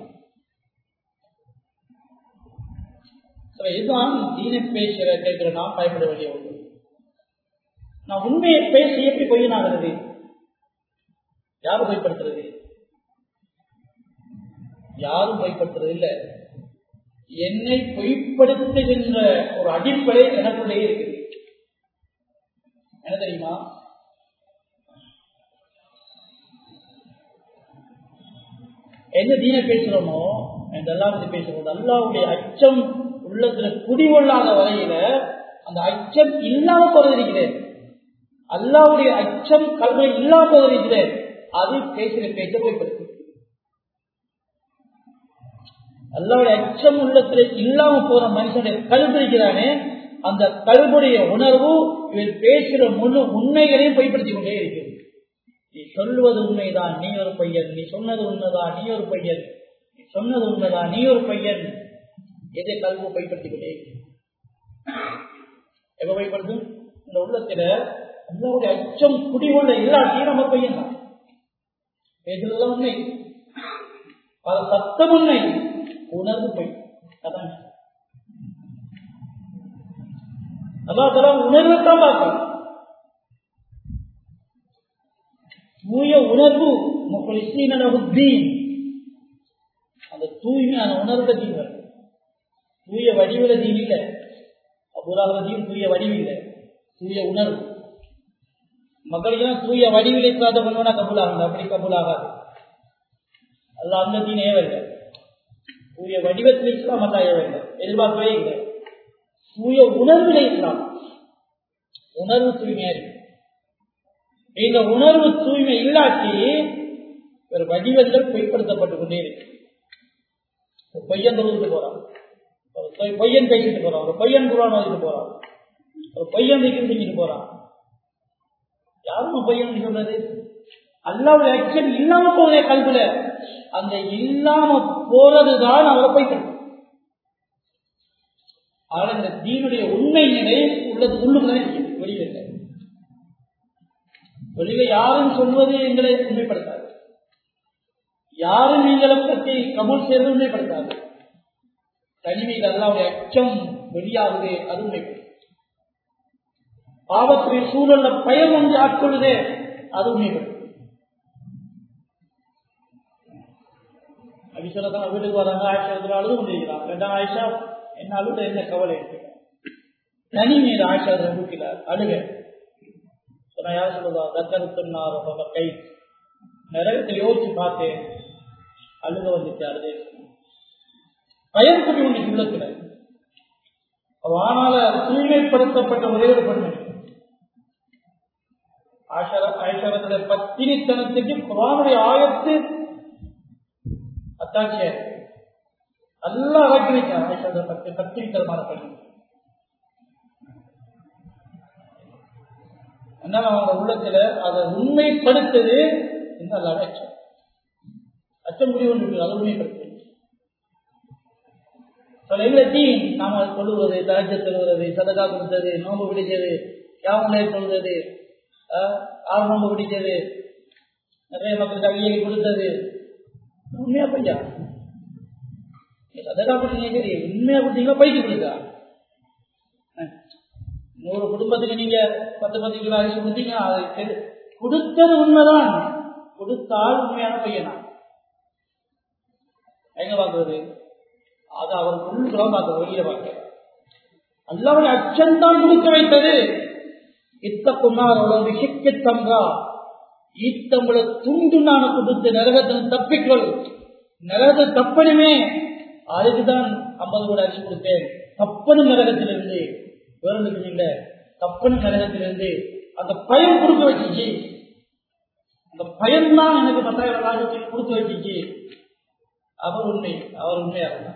இதுதான் தீனை பேசுகிற கேட்கிற நான் பயப்பட வேண்டிய ஒன்று நான் உண்மையை பேசி எப்படி பொய்யனாகிறது யாரும் பொய்ப்படுத்துறது யாரும் பொய்ப்படுத்துறது இல்லை என்னை பொய்ப்படுத்துகின்ற ஒரு அடிப்படை எனக்குள்ளேயே இருக்குது என்ன தெரியுமா என்ன தீன பேசுறோமோ என்றெல்லாம் வந்து பேசுறோம் அல்லாவுடைய அச்சம் உள்ளத்துல குடிகொள்ளாத வரையில அந்த அச்சம் இல்லாம போறதிருக்கிறேன் அல்லாவுடைய அச்சம் கல்வி இல்லாம போவதிருக்கிறேன் அது பேசுகிற பேச்ச போய்படுத்து அல்லாவுடைய அச்சம் உள்ளத்துல இல்லாம போற மனுஷனுடைய கல்வி இருக்கிறானே அந்த கல்வுடைய உணர்வு இவர் பேசுகிற முழு உண்மைகளையும் பொய்ப்படுத்திக் கொண்டே இருக்கிறது நீ சொல்லுவது உண்மைதான் நீ ஒரு பையன் நீ சொன்னது உண்மைதான் நீ ஒரு பையன் நீ சொன்னது உண்மைதான் நீ ஒரு பையன் எதை கல்வு பொய்ப்படுத்திக் கொண்டே இருக்கிறது எப்ப பயப்படுத்தும் இந்த உள்ளத்துல அல்லாவுடைய அச்சம் குடிகொள்ள இல்லாட்டியும் நம்ம பையன் தான் பேசுறதுலாம் உண்மை பல சத்தம் உண்மை உணர்வு பொய் அதான் அல்லா தலா உணர்வைத்தான் பார்க்கணும் தூய உணர்வு முகலிசீனீன் அந்த தூய்மையான உணர்வு தீன் வருது தூய வடிவில தீன் இல்லை அபுராவதியும் தூய வடிவில்லை தூய உணர்வு மக்களுக்கெல்லாம் தூய வடிவில் இல்லாத கொண்டோனா கபூலாகுங்க அப்படி கபூலாகாது அல்ல அந்த தீன் ஏவல்ல தூய வடிவத்தில் இஸ்லாம் அல்ல ஏவல்ல எதிர்பார்க்கவே இல்லை தூய உணர்வில் இஸ்லாம் உணர்வு தூய்மையா இருக்கு இந்த உணர்வு தூய்மை இல்லாட்டி ஒரு வடிவங்கள் பொய்ப்படுத்தப்பட்டுக் கொண்டே இருக்கு பொய்யன் தொழுது போறான் ஒரு பொய்யன் பேசிட்டு போறான் ஒரு பொய்யன் குரான் ஓதிட்டு போறான் ஒரு பொய்யன் வைக்கிற செஞ்சுட்டு போறான் யாரும் பொய்யன் சொல்றது அல்லாவுடைய அச்சம் இல்லாம போதே கல்வில அந்த இல்லாம போறதுதான் அவரை பொய்ப்படுத்தும் ஆனால் இந்த தீனுடைய உண்மை நிலை உள்ளது உள்ளுக்குள்ளே வெளியில இல்லை வெளியில யாரும் சொல்வது எங்களை உண்மைப்படுத்தாது யாரும் எங்களை பற்றி கபூல் செய்வது உண்மைப்படுத்தாது தனிமையில் அல்லாவுடைய அச்சம் வெளியாகுது அது உண்மைப்படும் பாவத்துடைய சூழல்ல பயம் வந்து ஆட்கொள்ளுதே அது உண்மைப்படும் அபிசலத்தான் வீட்டுக்கு வராங்க ஆயிஷா அழுது கொண்டிருக்கிறான் ரெண்டாம் ஆயிஷா என்ன அழுத என்ன கவலை இருக்கு தனிமையில் ஆயிஷா வீட்டில் அழுக சொன்ன யார் சொல்லுதா தக்கருத்துனார் கை நரகத்தை யோசிச்சு பார்த்தேன் அழுக வந்துச்சு அழுதே பயம் குடி ஒன்று உள்ளத்துல ஆனால தூய்மைப்படுத்தப்பட்ட ஒரே ஒரு பெண்மணி ஆயிஷாரத்துல பத்தினித்தனத்துக்கு குரானுடைய ஆயத்து அத்தாட்சியா நல்லா அழகி வைக்கிறான் ஆயிஷாரத்தை பத்தி பத்தினித்தனமான பெண் அதனால அவங்க உள்ளத்துல அதை உண்மைப்படுத்தது இந்த அச்சம் அச்சம் முடிவு ஒன்று அதை உண்மைப்படுத்துது தீன் நாம சொல்லுவது தரஜ சொல்வது சதகா கொடுத்தது நோம்பு பிடிச்சது யாவுலே சொல்றது ஆறு நோம்பு பிடிச்சது நிறைய மக்களுக்கு அவியலி கொடுத்தது உண்மையா பையா சதகா கொடுத்தீங்க சரி உண்மையா கொடுத்தீங்களா பைக்கு கொடுத்தா நூறு குடும்பத்துக்கு நீங்க பத்து பத்து கிலோ அரிசி கொடுத்தீங்க அது கொடுத்தது உண்மைதான் கொடுத்தால் உண்மையான பையனா எங்க பாக்குறது அது அவர் உள்ளுக்குள்ள பார்க்க வெளியில பார்க்க அல்லாவுடைய அச்சம்தான் கொடுக்க வைத்தது இத்த குன்னார் விஷிக்க தங்கா ஈத்தம்பள துண்டு நான் கொடுத்து நரகத்தில் தப்பிக்கொள் நரகத்தை தப்பணுமே அதுக்குதான் ஐம்பது கூட அரிசி கொடுத்தேன் தப்பனும் நரகத்திலிருந்து வேறொன்றுக்கு இல்ல தப்பனும் நரகத்திலிருந்து அந்த பயம் கொடுக்க வச்சிச்சு அந்த பயம்தான் எனக்கு பத்தாயிரம் லாபத்தில் கொடுத்து வச்சிச்சு அவர் உண்மை அவர் உண்மையா இருந்தார்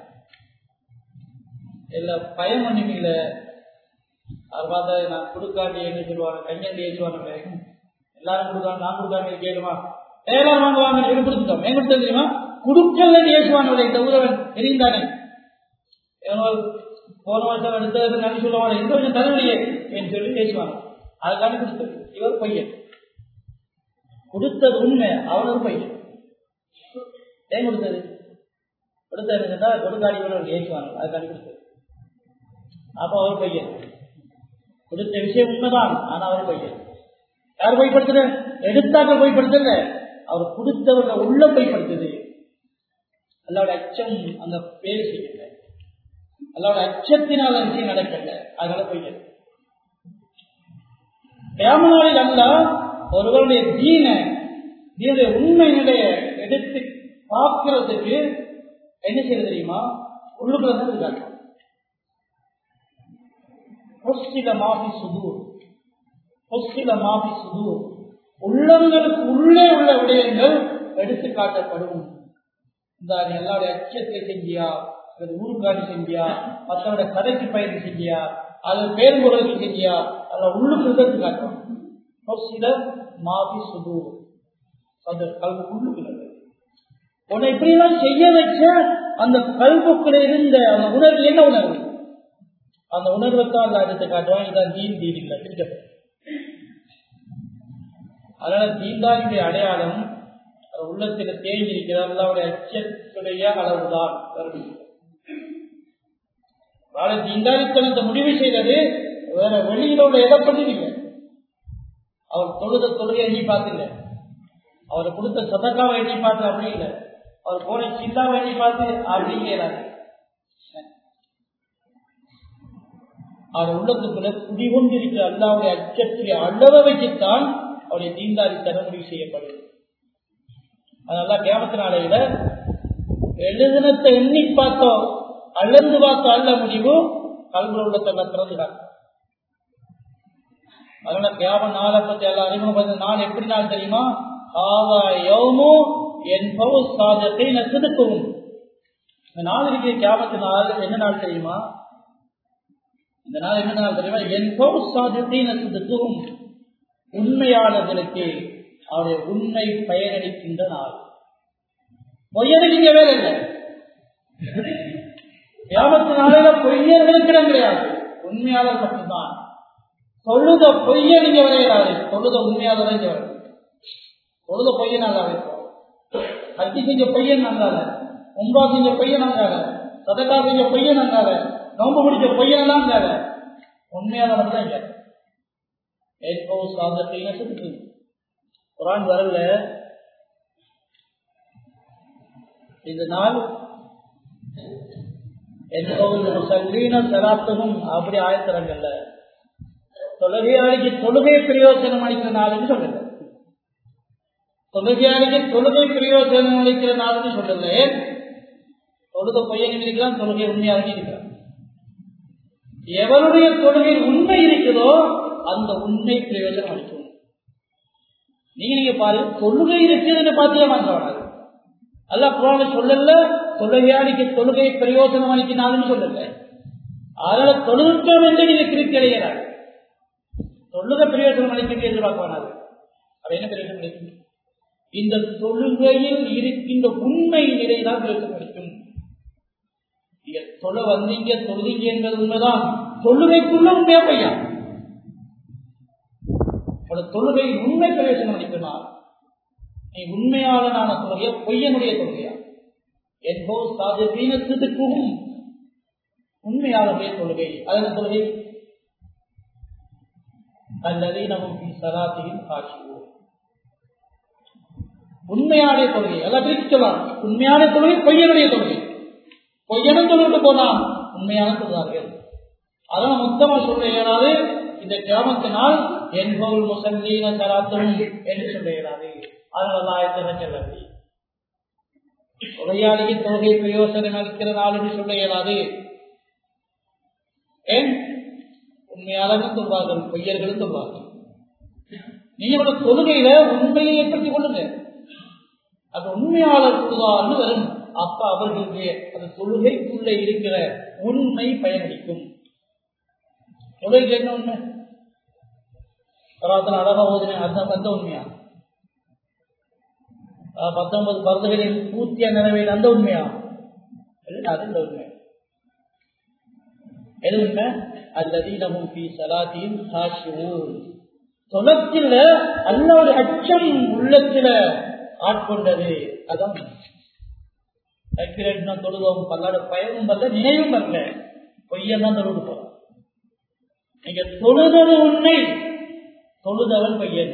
இல்ல பயம் ஒண்ணும் இல்ல அவர் பார்த்தா நான் கொடுக்காண்டி என்ன சொல்லுவாங்க கையண்டி ஏற்றுவாங்க எல்லாரும் கொடுக்காம நான் கொடுக்காம கேட்குமா எல்லாரும் வாங்குவாங்க எனக்கு கொடுத்துட்டோம் ஏன் கொடுத்தது தெரியுமா கொடுக்கல ஏற்றுவாங்க இந்த உதவன் தெரிந்தானே போன வருஷம் எடுத்தது நன்றி சொல்லுவாங்க இந்த வருஷம் தரவில்லையே என்று சொல்லி பேசுவாங்க அதுக்காண்டி கொடுத்தது இவர் பையன் கொடுத்தது உண்மை அவனது பையன் ஏன் கொடுத்தது கொடுத்தா கொடுக்காடி ஏற்றுவாங்க அதுக்காண்டி கொடுத்தது அப்ப அவர் பையன் கொடுத்த விஷயம் உண்மைதான் ஆனா அவர் பையன் யார் பயப்படுத்துற எடுத்தாக்க பயப்படுத்தல அவர் கொடுத்தவங்க உள்ள பயப்படுத்துது அல்லாவோட அச்சம் அந்த பேர் செய்யல அல்லாவோட அச்சத்தினால் விஷயம் நடக்கல அதனால பையன் தேமனாளில் அல்ல ஒருவருடைய தீன தீனுடைய உண்மை நிலையை எடுத்து பார்க்கிறதுக்கு என்ன செய்ய தெரியுமா உள்ளுக்குள்ள தான் இருக்காங்க பொஸ்டில மாஃபி சுதூர் பொஸ்டில மாஃபி சுதூர் உள்ளங்களுக்கு உள்ளே உள்ள விடயங்கள் எடுத்து காட்டப்படும் இந்த நீ எல்லாருடைய அச்சத்தை செஞ்சியா அல்லது ஊருக்காடி செஞ்சியா மற்றவருடைய கதைக்கு பயணம் செஞ்சியா அது பேர் முறைக்கு செஞ்சியா அல்ல உள்ளுக்கு இருக்கிறது காட்டும் சில மாவி சுது அது கல்வி உள்ளுக்கு உன்னை இப்படியெல்லாம் செய்ய வச்ச அந்த கல்புக்குள்ள இருந்த அந்த உணர்வு என்ன உணர்வு அந்த உணர்வைத்தான் அல்ல எடுத்து காட்டுவான் இதான் தீன் தீன் இல்லை பிரிக்கப்படும் அதனால தீண்டாருடைய அடையாளம் உள்ளத்தில் தேங்கியிருக்கிறார் அல்லாவுடைய அச்சத்துடைய அளவுதான் தீண்டாரித்தனத்தை முடிவு செய்தது வேற வெளியில உள்ள எதை பற்றி இல்லை அவர் தொழுத தொழுகை எண்ணி பார்த்துல அவர் கொடுத்த சதக்காவை எண்ணி பார்த்து அப்படி இல்லை அவர் போன சிந்தாவை எண்ணி பார்த்து அப்படிங்கிறாரு அவர் உள்ளத்துக்குள்ள குடிகொண்டிருக்கிற அல்லாவுடைய அச்சத்துடைய அளவை வச்சுத்தான் அவருடைய தீண்டாரித்தனம் முடிவு செய்யப்படுது அதனால கேமத்து நாளையில எழுதினத்தை எண்ணி பார்த்தோம் அளந்து பார்த்தோம் அல்ல முடிவு கல்வியில் உள்ள தன்னை திறந்துட்டாங்க அதனால கேம நாளை பத்தி எல்லாம் அறிமுகம் நாள் எப்படி நாள் தெரியுமா ஆவா யோமோ என்பவு சாதத்தை நசுதுக்கவும் இந்த நாள் இருக்கிற கேமத்து நாள் என்ன நாள் தெரியுமா இந்த நாள் என்ன நாள் தெரியுமா என்பவு சாதத்தை நசுதுக்கவும் உண்மையாளர்களுக்கு அவருடைய உண்மை பயனளிக்கின்ற நாள் பொய்யனுக்கு வேலை இல்லை வியாபத்து நாளையில பொய்யர்களுக்கு இடம் கிடையாது உண்மையாளர் மட்டும்தான் தொழுத பொய்ய நீங்க விளையாடாது தொழுத உண்மையாளர் இங்க வரும் தொழுத பொய்யன் நல்லா இருக்கும் அத்தி செஞ்ச பொய்யன் நல்லாத உம்பா செஞ்ச பொய்யன் நல்லாத சதக்கா செஞ்ச பொய்யன் நல்லாத நோம்பு முடிச்ச பொய்யன் நல்லாத உண்மையாளர் மட்டும் இங்க ஏற்போ சாதத்தையும் சுட்டு குரான் வரல இந்த நாள் சலாத்தமும் அப்படி ஆயத்தரங்கள்ல தொழுகையாளிக்கு தொழுகை பிரயோஜனம் அளிக்கிற நாள்னு சொல்லுங்க தொழுகையாளிக்கு தொழுகை பிரயோஜனம் அளிக்கிற நாள்னு சொல்லுங்க தொழுத பையன் இருக்கிறான் தொழுகை உண்மையாக இருக்கிறான் எவருடைய தொழுகை உண்மை இருக்குதோ அந்த உண்மை பிரயோஜனம் அளிக்கும் நீங்க நீங்க பாருங்க தொழுகை இருக்குதுன்னு பாத்தியா மாற்றவனாது அல்ல குரான சொல்லல தொழுகையாளிக்கு தொழுகை பிரயோஜனம் அளிக்கிறான்னு சொல்லல அதனால தொழுகம் என்று நீங்க திருப்தி அடைகிறார் தொழுக பிரயோஜனம் அளிக்கிறது எதிர்பார்க்கவானாது அது என்ன பிரயோஜனம் அளிக்கும் இந்த தொழுகையில் இருக்கின்ற உண்மை நிலைதான் பிரயோஜனம் அளிக்கும் நீங்க தொழ வந்தீங்க தொழுதீங்க என்பது உண்மைதான் தொழுகைக்குள்ள உண்மையா பையா தொழுகை உண்மை பிரயோஜனம் அளிக்கணும் நீ உண்மையாளனான தொழுகையா பொய்யனுடைய தொழுகையா என்போ சாதீனத்துக்கும் உண்மையாளருடைய தொழுகை அதன் தொழுகை அல்லது நமக்கு சராத்தியின் காட்சிவோம் உண்மையான தொழுகை எல்லாம் பிரித்து சொல்லலாம் உண்மையான தொழுகை பொய்யனுடைய தொழுகை பொய்யனும் தொழுகிட்டு போனான் உண்மையான தொழுதார்கள் அதெல்லாம் மொத்தமா சொல்ல இயலாது இந்த கிராமத்தினால் என்பவள் முசல்லீன தராத்தரும் என்று சொல்ல இயலாது அதனால செல்லவில்லை உரையாளிக்கு தொகை பிரயோசனம் அளிக்கிற நாள் என்று சொல்ல இயலாது ஏன் உண்மையாளர்கள் சொல்வார்கள் பொய்யர்களும் சொல்வார்கள் நீங்களோட தொழுகையில உண்மையை ஏற்படுத்திக் கொள்ளுங்க அது உண்மையாளர் சொல்லுவார்னு வரும் அப்ப அவர்களுக்கு அந்த தொழுகைக்குள்ள இருக்கிற உண்மை பயனளிக்கும் தொழுகை என்ன உண்மை பரவாயில்ல அழகா ஓதுனேன் அதுதான் வந்த உண்மையா பத்தொன்பது பருதுகளில் பூர்த்தியா நிறைவேற அந்த உண்மையா அது இந்த உண்மை எது உண்மை அல்லதீனமும் பி சலாத்தியும் சாஷிவும் தொலத்தில் அல்ல ஒரு அச்சம் உள்ளத்துல ஆட்கொண்டது அதான் தொழுவோம் பல்லாட பயமும் வரல நினைவும் வரல பொய்யெல்லாம் தொழுது போறோம் நீங்க தொழுதது உண்மை தொழுதவன் பையன்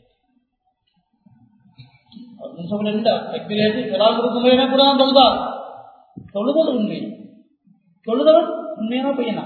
தொழுதல் உண்மை தொழுதவன் உண்மையான பையனா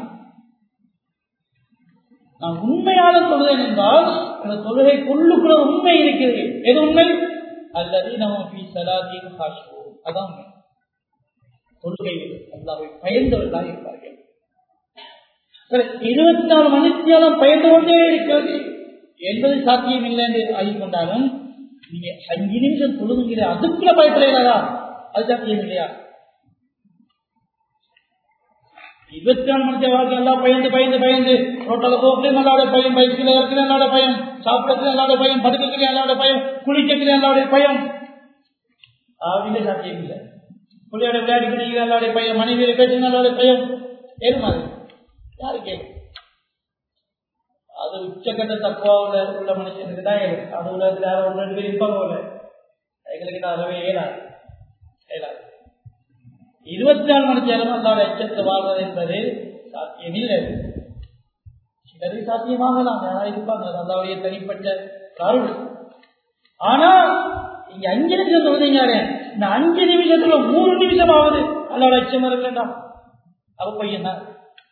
நான் உண்மையான தொழுதேன் என்றால் அந்த தொழுகைக்குள்ளுக்குள்ள உண்மை இருக்கிறது எது உண்மை அல்லது நம்ம சலாத்தின் காசுவோம் அதான் தொழுகையில் அல்லாவை பயந்தவர்களாக இருப்பார்கள் இருபத்தி நாலு மணித்தியாலும் பயந்து கொண்டே இருக்கிறது என்பது சாத்தியம் இல்லை என்று ஆகிக்கொண்டாலும் நீங்க அஞ்சு நிமிஷம் தொழுதுங்கிற அதுக்குள்ள பயப்படையாதா அது சாத்தியம் இல்லையா இருபத்தி நாலு மணி வாழ்க்கை எல்லாம் பயந்து பயந்து பயந்து ரோட்டில் போக்கு நல்லாட பயம் பைக்கில் இருக்கிற நல்லாட பயம் சாப்பிடத்துல நல்லாட பயம் படுக்கிறதுல நல்லாட பயம் குளிக்கிறதுல நல்லாட பயம் ஆவில சாத்தியம் இல்லை பிள்ளையோட விளையாடிக்கிறீங்க நல்லாட பயம் மனைவியை பேச்சு நல்லாட பயம் ஏன் மாதிரி யாரு கேட்கும் அது உச்சக்கட்ட தக்குவாவில் உள்ள மனுஷனுக்கு தான் ஏழும் அது உலகத்தில் யாரும் ஒன்று ரெண்டு பேர் இருப்பாங்க போல எங்களுக்கு தான் அறவே ஏறாது ஏறாது இருபத்தி நாலு மணி நேரம் அல்லாத எச்சத்தை வாழ்வது என்பது சாத்தியமில்லை சிலது சாத்தியமாகலாம் யாராவது இருப்பாங்க அது அல்லாவுடைய தனிப்பட்ட கருள் ஆனா இங்க அஞ்சு நிமிஷம் சொல்றீங்க இந்த அஞ்சு நிமிஷத்துல மூணு நிமிஷம் ஆகுது அல்லாட அச்சம் இருக்கா அவ பையன் தான்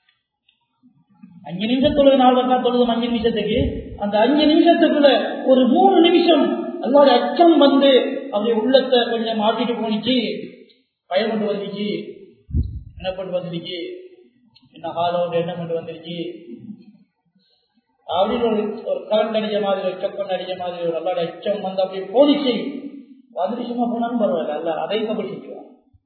அஞ்சு நிமிஷம் தொழுது நாலு பக்கம் தொழுது அஞ்சு நிமிஷத்துக்கு அந்த அஞ்சு நிமிஷத்துக்குள்ள ஒரு மூணு நிமிஷம் அல்லாத அச்சம் வந்து அவருடைய உள்ளத்தை கொஞ்சம் மாட்டிட்டு போனிச்சு பயம் கொண்டு வந்துச்சு என்ன கொண்டு வந்துருச்சு என்ன ஹாலோட எண்ணம் கொண்டு வந்துருச்சு அப்படின்னு ஒரு ஒரு கரண்ட் அடிச்ச மாதிரி ஒரு செப்பன் அடிச்ச மாதிரி ஒரு அல்லாட அச்சம் வந்து அப்படியே போனிச்சு வந்து சும்மா போனாலும் பரவாயில்ல அல்ல அதையும் கபடி செஞ்சுவான்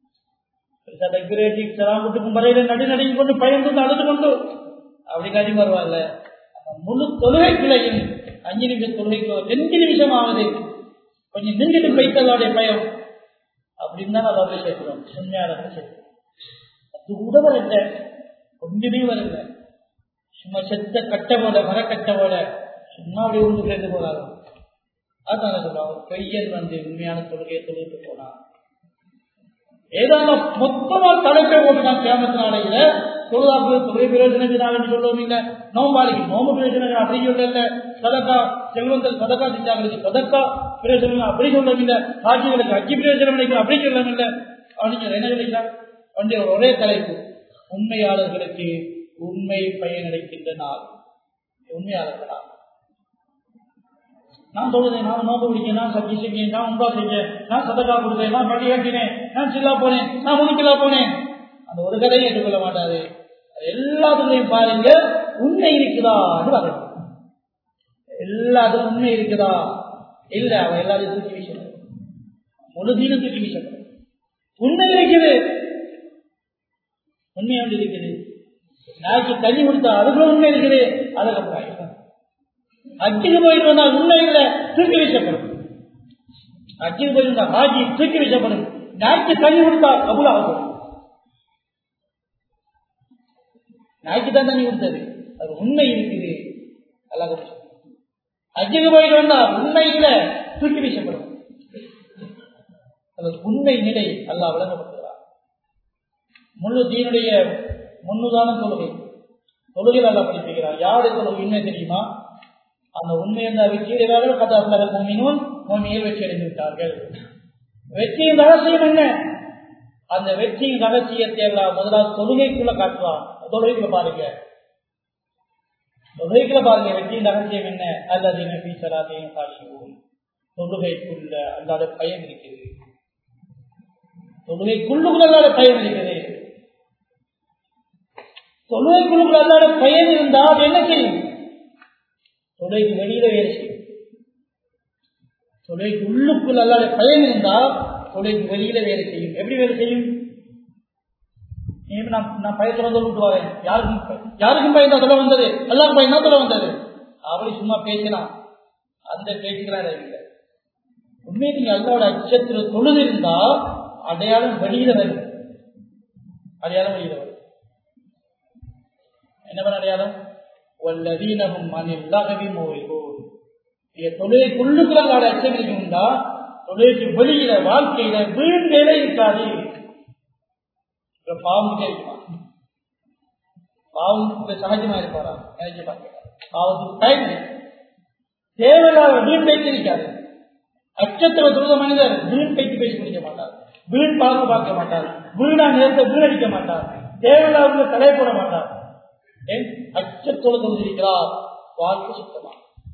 வரையில நடு நடுங்கி கொண்டு பயந்து அழுது கொண்டு அப்படி காட்டி பரவாயில்ல முழு தொழுகைக்குள்ளையும் அஞ்சு நிமிஷம் தொழுகைக்கு ரெண்டு நிமிஷம் ஆகுது கொஞ்சம் நின்றுட்டு பைத்தலாடைய பயம் அப்படின்னு தான் அதை சேர்க்கிறோம் உண்மையான சேர்க்கிறோம் அது கூட வரல ஒன்றுமே வரல சும்மா செத்த கட்ட போல மரக்கட்ட போல சும்மா அப்படி உண்டு சேர்ந்து போறாங்க அதான் சொல்லுவாங்க பையன் வந்து உண்மையான தொழுகையை தொழுகிட்டு போனான் ஏதாவது மொத்தமா தலைப்பை போட்டுட்டான் கேமத்து நாளையில தொழுதாப்பு தொகை பிரயோஜனம் சொல்லவும் இல்லை நோம்பாளிக்கு நோம்பு பிரயோஜனம் அப்படி சொல்லல சதக்கா செல்வந்தல் சதக்கா செஞ்சாங்களுக்கு சதக்கா பிரயோஜனம் அப்படி சொல்லவும் இல்லை ஆட்சிகளுக்கு அக்கி பிரயோஜனம் நினைக்கிற அப்படி சொல்லவும் இல்லை அப்படின்னு என்ன சொல்லிக்கிறார் வண்டி ஒரே தலைப்பு உண்மையாளர்களுக்கு உண்மை பயனடைக்கின்ற நாள் உண்மையாளர்களா நான் சொல்லுதேன் நான் நோக்கு பிடிக்கேன் நான் சக்தி செஞ்சேன் நான் உண்டா செஞ்சேன் நான் சதக்கா கொடுத்தேன் நான் படி ஏற்றினேன் நான் சில்லா போனேன் நான் முதுக்கிலா போனேன் அந்த ஒரு கதையை ஏற்றுக்கொள்ள மாட்டாரு எல்லாத்துலையும் பாருங்க உண்மை இருக்குதா வரணும் எல்லாத்துக்கும் உண்மை இருக்குதா இல்ல அவன் எல்லாத்தையும் தூக்கி வீசணும் முழுதீனும் தூக்கி வீசணும் உண்மை இருக்குது உண்மை ஒன்று இருக்குது நாய்க்கு தண்ணி கொடுத்தா அதுக்குள்ள உண்மை இருக்குது அதுக்கப்புறம் அச்சுக்கு போயிட்டு வந்தா உண்மை இல்லை தூக்கி வீசப்படும் அச்சுக்கு போயிட்டு வந்தா ஹாஜி தூக்கி வீசப்படும் நாய்க்கு தண்ணி கொடுத்தா கபுல் ஆகும் நாய்க்கு தான் தண்ணி கொடுத்தது அது உண்மை இருக்குது அல்லாத அச்சுக்கு போயிட்டு வந்தா உண்மை இல்லை தூக்கி வீசப்படும் அது உண்மை நிலை அல்லாஹ் விளங்கப்படுத்துகிறார் முழு தீனுடைய முன்னுதான தொழுகை தொழுகை அல்லா படிப்புகிறார் யாருடைய தொழுகை உண்மை தெரியுமா அந்த உண்மை என்ற வெற்றியடைவார்கள் கதாசிலர்கள் மூமினும் மூமியில் வெற்றி அடைந்து விட்டார்கள் வெற்றியின் ரகசியம் என்ன அந்த வெற்றியின் ரகசியத்தை எல்லாம் முதலாவது தொழுகைக்குள்ள காட்டுவான் தொழுகைக்குள்ள பாருங்க தொழுகைக்குள்ள பாருங்க வெற்றியின் ரகசியம் என்ன அல்லது நபி சலாத்தையும் காட்சிவோம் தொழுகைக்குள்ள அல்லாத பயன் இருக்கிறது தொழுகைக்குள்ளுக்குள்ள அல்லாத பயன் இருக்கிறது தொழுகைக்குள்ளுக்குள்ள அல்லாத பயன் இருந்தால் என்ன செய்யும் தொலைக்கு வெளியில வேலை செய்யும் தொலைக்கு உள்ளுக்குள் அல்லாத பயன் இருந்தால் தொலைக்கு வெளியில வேலை செய்யும் எப்படி வேலை செய்யும் நான் நான் பயத்துல சொல்லிட்டு வரேன் யாருக்கும் யாருக்கும் பயந்தா சொல்ல வந்தது எல்லாரும் பயந்தா சொல்ல வந்தது அவளை சும்மா பேசலாம் அந்த பேச்சுக்கலாம் இல்லை உண்மையை நீங்க அல்லாவோட அச்சத்துல தொழுது இருந்தா அடையாளம் வெளியில வரும் அடையாளம் வெளியில வரும் என்ன பண்ண அடையாளம் வல்லதீனமும் அனில்லாகவே மோய்வோம் தொழிலுக்குள்ளாட அச்சம் இருக்கும்டா தொழிலுக்கு வெளியில வாழ்க்கையில வீழ்ந்தேலே இருக்காது பாவம் இருக்குமா பாவம் சகஜமா இருப்பாரா நினைச்சு பார்க்க பாவத்துக்கு டைம் தேவையில்லாத வீண் பேச்சு இருக்காது அச்சத்தில் சொல்ற மனிதர் வீண் பேச்சு பேசி முடிக்க மாட்டார் வீண் பார்க்க பார்க்க மாட்டார் வீணா நேரத்தை வீணடிக்க மாட்டார் தேவையில்லாத தடை போட மாட்டார் அச்சத்தோடு தொழுதிருக்கிறார் வாழ்க்கை சுத்தமா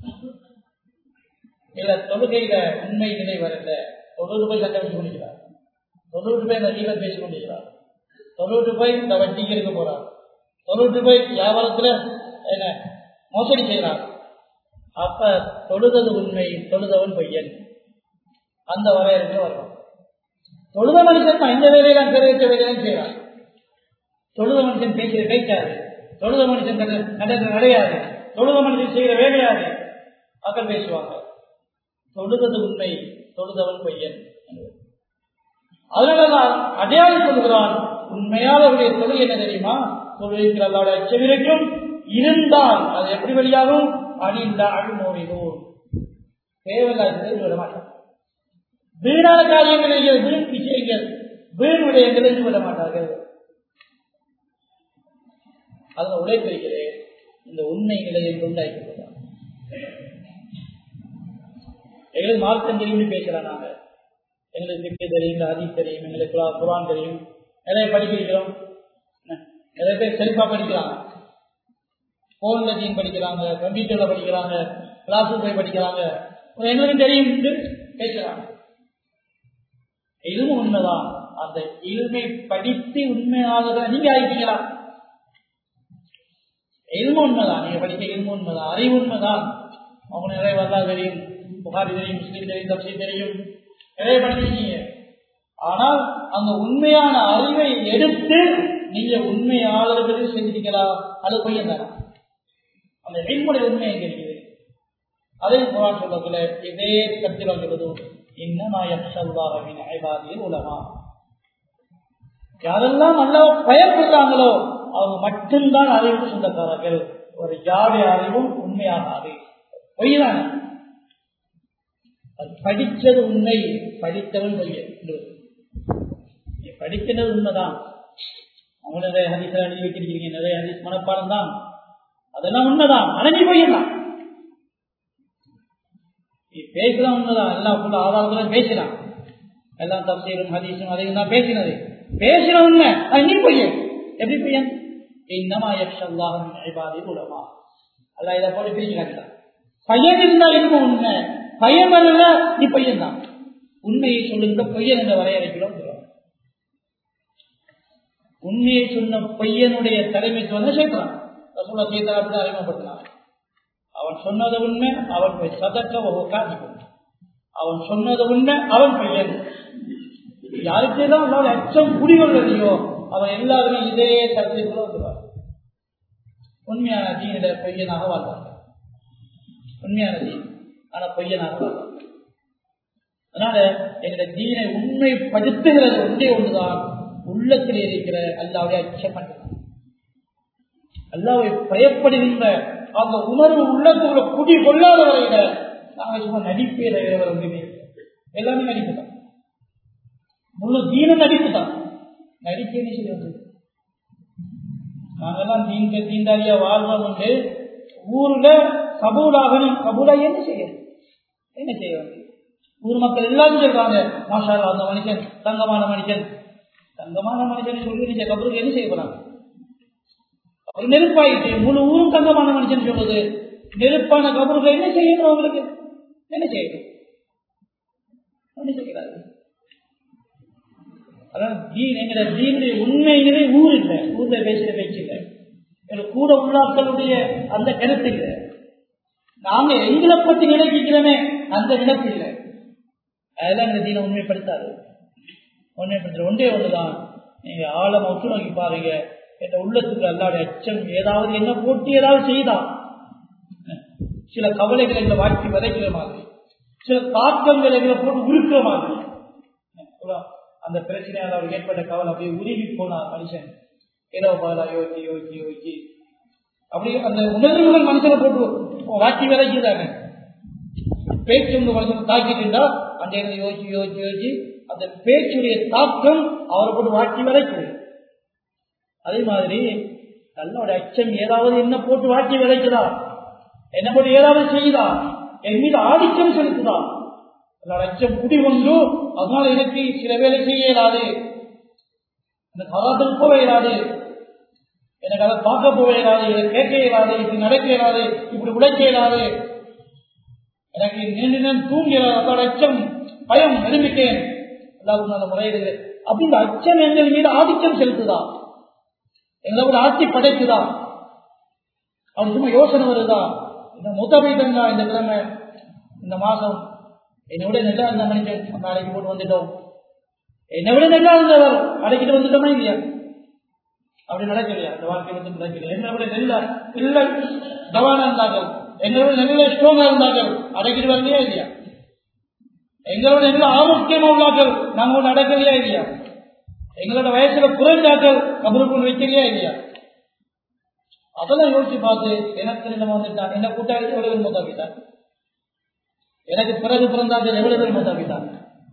இல்ல தொழுகையில உண்மை நிலை வரல தொண்ணூறு போய் சட்டம் வச்சு கொண்டிருக்கிறார் தொண்ணூறு போய் இந்த நீளம் பேசிக் கொண்டிருக்கிறார் தொண்ணூறு போய் இந்த வட்டிக்கு இருக்க போறார் தொண்ணூறு போய் வியாபாரத்துல என்ன மோசடி செய்கிறார் அப்ப தொழுதது உண்மை தொழுதவன் பொய்யன் அந்த வரையறைக்கு வரும் தொழுத மனுஷன் தான் இந்த வேலையெல்லாம் நிறைவேற்ற வேலையெல்லாம் செய்யறான் தொழுத மனுஷன் பேசுற பேச்சாது தொழுத மனுஷன் நடக்கிற கிடையாது தொழுத மனுஷன் செய்கிற வேலையாது மக்கள் பேசுவாங்க தொழுவது உண்மை தொழுதவன் பையன் அதனாலதான் அடையாளம் சொல்கிறான் உண்மையாளருடைய தொழில் என்ன தெரியுமா தொழிலுக்கு அல்லாட அச்சமிருக்கும் இருந்தால் அது எப்படி வெளியாகும் அணிந்த அழுமோவிடும் தேவையில்லாத விட மாட்டான் வீணான காரியங்களை வீண் விஷயங்கள் வீண் விடயங்களை விட மாட்டார்கள் அதில் உழைப்பிருக்கிறேன் இந்த உண்மை நிலையை உண்டாக்கிவிட்டார் எங்களுக்கு மார்க்கம் தெரியும்னு பேசுறோம் நாங்க எங்களுக்கு திக்கு தெரியும் அதி தெரியும் எங்களுக்கு குரான் தெரியும் நிறைய படிக்கிறோம் நிறைய பேர் செல்ஃபா படிக்கிறாங்க போன்ல ஜீன் படிக்கிறாங்க கம்ப்யூட்டர்ல படிக்கிறாங்க கிளாஸுக்கு போய் படிக்கிறாங்க எங்களுக்கு தெரியும் பேசுறாங்க இதுவும் உண்மைதான் அந்த இல்மை படித்து உண்மையாளர்கள் நீங்க ஆயிட்டீங்களா எல்மு உண்மைதான் நீங்க படித்த எல்மு உண்மைதான் அறிவு உண்மைதான் அவங்க நிறைய வரலா தெரியும் புகாரி தெரியும் முஸ்லீம் தெரியும் தப்சி தெரியும் நிறைய படிச்சிருக்கீங்க ஆனால் அந்த உண்மையான அறிவை எடுத்து நீங்க உண்மையாளர்கள் செஞ்சிருக்கீங்களா அது பையன் தானே அந்த எல்முடைய உண்மை எங்க இருக்குது அதே குரான் சொல்லக்குள்ள இதே கருத்தில் சொல்றது இன்னமா யக்ஷல்லாஹின் ஐபாதியில் உலகா யாரெல்லாம் நல்லா பயப்படுறாங்களோ அவங்க மட்டும்தான் அறிவுக்கு சொந்தக்காரர்கள் ஒரு யாருடைய அறிவும் உண்மையான அறிவு பொய்தான் அது படித்தது உண்மை படித்தவன் பொய்ய நீ படிக்கிறது உண்மைதான் அவங்க நிறைய ஹதீஸ் எழுதி வச்சிருக்கீங்க நிறைய ஹதீஸ் மனப்பாடம் தான் அதெல்லாம் உண்மைதான் ஆனால் நீ பொய்யன் தான் நீ பேசுதான் உண்மைதான் எல்லாம் ஃபுல்லா ஆதாரத்துல பேசினான் எல்லாம் தப்சீரும் ஹதீஸும் அதையும் தான் பேசினது பேசின உண்மை அது நீ பொய்யன் எப்படி பொய்யன் இன்னமா யக்ஷல்லாஹும் இபாதி உலமா அல்ல இதை போட்டு பிரிச்சு காட்டலாம் பையன் இருந்தா இருக்கும் உண்மை பையன் வரல நீ பையன் தான் உண்மையை சொல்லுங்க பொய்யன் என்ற வரையறைக்கிறோம் உண்மையை சொன்ன பையனுடைய தலைமைத்துவம் சேர்க்கிறான் ரசூலா சீதா அப்படி அறிமுகப்படுத்தினான் அவன் சொன்னது உண்மை அவன் போய் சதக்க காட்டிக்கொண்டு அவன் சொன்னது உண்மை அவன் பையன் யாருக்கேதான் அவனோட அச்சம் குடிகொள்ளலையோ அவன் எல்லாருமே இதே கருத்துக்குள்ள வந்துடுவார் உண்மையான தீனிட பொய்யனாக வாழ்வாங்க உண்மையான தீன் ஆனா பொய்யனாக வாழ்வாங்க அதனால எங்களுடைய தீனை உண்மைப்படுத்துகிறது ஒன்றே ஒன்றுதான் உள்ளத்தில் இருக்கிற அல்லாவுடைய அச்சம் அல்லாவை பயப்படுகின்ற அந்த உணர்வு உள்ளத்துக்குள்ள குடி கொள்ளாத வரையில நாங்கள் சும்மா நடிப்பே தவிர ஒன்றுமே எல்லாமே நடிப்பு தான் முழு தீன நடிப்பு தான் நடிக்கவே செய்வது நாங்கெல்லாம் தீண்ட தீண்டாளியா வாழ்றோம் உண்டு ஊர்ல கபூலாகணும் கபூலா என்ன செய்யணும் என்ன செய்ய வேண்டிய ஊர் மக்கள் எல்லாரும் சொல்றாங்க மாஷா அந்த மனுஷன் தங்கமான மனுஷன் தங்கமான மனுஷன் சொல்லி நீங்க கபருக்கு என்ன செய்ய போறாங்க அவர் நெருப்பாயிட்டு முழு ஊரும் தங்கமான மனுஷன் சொல்லுது நெருப்பான கபருக்கு என்ன செய்யணும் அவங்களுக்கு என்ன செய்யணும் என்ன செய்கிறாரு அதான் தீன் எங்கிற தீனுடைய உண்மையிலே ஊர் இல்லை ஊர்ல பேசுற பேச்சு இல்லை எங்களுக்கு கூட உள்ளாக்களுடைய அந்த கருத்து இல்லை நாங்க எங்களை பத்தி நினைக்கிறோமே அந்த நினைப்பு இல்லை அதெல்லாம் இந்த தீனை உண்மைப்படுத்தாது உண்மைப்படுத்துற ஒன்றே ஒன்றுதான் நீங்க ஆழம் ஒத்து நோக்கி பாருங்க என்ற உள்ளத்துக்கு அல்லாட அச்சம் ஏதாவது என்ன போட்டு ஏதாவது செய்தா சில கவலைகளை எங்களை வாழ்க்கை விதைக்கிற மாதிரி சில தாக்கங்களை எங்களை போட்டு உருக்கிற மாதிரி அந்த பிரச்சனையால் அவர் ஏற்பட்ட கவலை அப்படியே உருகி போனார் மனுஷன் ஏதோ பகலா யோசிச்சு யோசிச்சு யோசிச்சு அப்படி அந்த உணர்வுகள் மனுஷனை போட்டு வாக்கி விதைக்கிறாங்க பேச்சு உங்க மனுஷனை தாக்கிட்டு இருந்தா அந்த இடத்துல யோசிச்சு யோசிச்சு யோசிச்சு அந்த பேச்சுடைய தாக்கம் அவரை போட்டு வாக்கி விதைக்குது அதே மாதிரி நல்லோட அச்சம் ஏதாவது என்ன போட்டு வாக்கி விதைக்குதா என்ன போட்டு ஏதாவது செய்யுதா என் மீது ஆதிக்கம் செலுத்துதா என்னோட அச்சம் குடிகொண்டு அதனால எனக்கு சில வேலை செய்ய இயலாது எனக்கு கராத்தில் போக இயலாது எனக்கு அதை பார்க்க போக இயலாது இதை கேட்க இயலாது இப்படி நடக்க இயலாது இப்படி உழைக்க இயலாது எனக்கு நீண்ட நேரம் தூங்கிறார் அதோட அச்சம் பயம் விரும்பிட்டேன் எல்லாருக்கும் முறையிடுது அப்படி இந்த அச்சம் எங்கள் மீது ஆதிக்கம் செலுத்துதா எங்களை ஆட்சி படைக்குதா அவன் சும்மா யோசனை வருதா இந்த முத்தபைத்தங்க இந்த கிழமை இந்த மாசம் என்னை விட நல்லா இருந்த மனுஷன் நாளைக்கு போட்டு வந்துட்டோம் என்னை விட நல்லா இருந்தவர் அடைக்கிட்டு வந்துட்டோமா இல்லையா அப்படி நடக்கலையா அந்த வாழ்க்கை வந்து நடக்கலையா எங்களை நெல்ல இல்ல தவானா இருந்தார்கள் எங்களோட நெல்ல ஸ்ட்ராங்கா இருந்தார்கள் அடக்கிட்டு வரலையா இல்லையா எங்களோட நெல்ல ஆரோக்கியமா உள்ளார்கள் நாங்க ஒண்ணு அடக்கலையா இல்லையா எங்களோட வயசுல குறைஞ்சாக்கள் கபருக்குள் வைக்கலையா இல்லையா அதெல்லாம் யோசிச்சு பார்த்து எனக்கு நம்ம வந்துட்டான் என்ன கூட்டாளி எவ்வளவு பேர் மூத்தாக்கிட்டான் எனக்கு பிறகு பிறந்தார்கள் எவ்வளவு பேர் மூத்தாக்கிட்டாங்க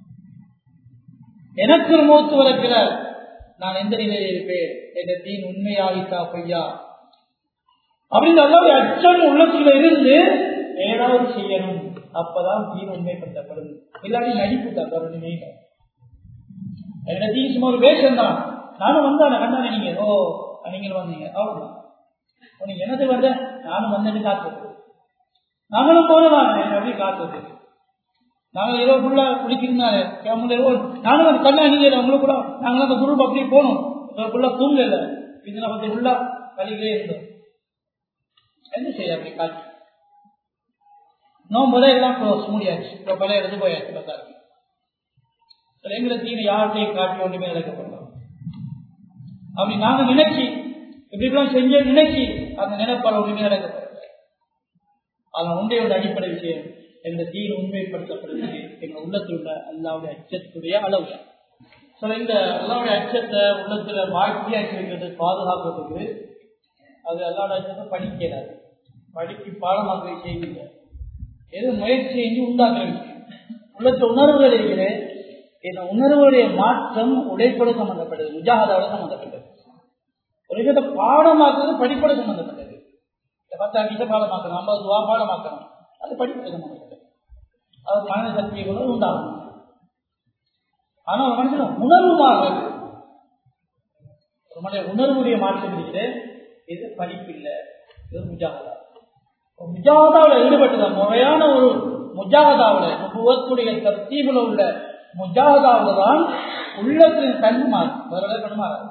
எனக்கு ஒரு மூத்து வளர்க்கிற நான் எந்த நிலையில் இருப்பேன் என்ற தீன் உண்மையாகிட்டா பொய்யா அப்படின்னு அல்லாவுடைய அச்சம் உள்ளத்துல இருந்து ஏதாவது செய்யணும் அப்பதான் தீன் உண்மைப்படுத்தப்படும் இல்லாட்டி நடிப்பு தான் நீங்க என்னோட தீ சும்மா ஒரு வேஷம் தான் நானும் வந்தானே கண்டானே நீங்க ஓ நீங்களும் வந்தீங்க அவ்வளவுதான் நீங்க என்னது வந்த நானும் வந்தேன்னு காத்துட்டு நாங்களும் போனதான் அப்படி காத்துட்டு நாங்கள் ஏதோ ஃபுல்லா குளிக்கிறாரு நானும் அந்த கண்ணா நீங்க உங்களுக்கு கூட நாங்களும் அந்த குரூப் அப்படியே போனோம் ஃபுல்லா தூங்கல இதுல கொஞ்சம் ஃபுல்லா கழிகளே இருந்தோம் என்ன செய்ய அப்படி காட்சி நோம்புதை எல்லாம் க்ளோஸ் மூடியாச்சு இப்போ பல இடத்து போயாச்சு பத்தாரு எங்களை தீனை யார்கிட்டையும் காட்டி ஒன்றுமே நடக்கப்படலாம் அப்படி நாங்க நினைச்சு இப்படிலாம் செஞ்ச நினைச்சு அந்த நினைப்பால் ஒன்றுமே நடக்கப்படல ஆனால் உண்டையோட அடிப்படை விஷயம் எங்க தீன் உண்மைப்படுத்தப்படுகிறது எங்க உள்ளத்தில் உள்ள அல்லாவுடைய அச்சத்துடைய அளவு சில இந்த அல்லாவுடைய அச்சத்தை உள்ளத்துல வாழ்க்கையாக்கி வைக்கிறது பாதுகாக்கிறதுக்கு அது அல்லாவுடைய அச்சத்தை படிக்கிறாரு படிப்பு பாடமாக்க செய்யல எது முயற்சி செஞ்சு உண்டாக்குற விஷயம் உள்ளத்து உணர்வுகள் இருக்கிற இந்த உணர்வுடைய மாற்றம் உடைப்பட சம்பந்தப்பட்டது முஜாகதாவோட சம்பந்தப்பட்டது ஒரு விஷயத்தை பாடமாக்குறது படிப்பட சம்பந்தப்பட்டது பத்தாக்கிட்ட பாடமாக்கணும் ஐம்பது ரூபா பாடமாக்கணும் அது படிப்பட சம்பந்தப்பட்டது அது மன சக்தியை கூட உண்டாகும் ஆனா ஒரு மனுஷன் உணர்வு மாறுறது ஒரு மனித உணர்வுடைய மாற்றம் இருக்குது இது படிப்பு இல்லை இது முஜாகதா முஜாகதாவில் ஈடுபட்டது முறையான ஒரு முஜாகதாவில் நுபுவத்துடைய தத்தீவில் உள்ள முஜாகதாவில் தான் உள்ளத்தின் கண் மாறும் வேற கண் மாறாது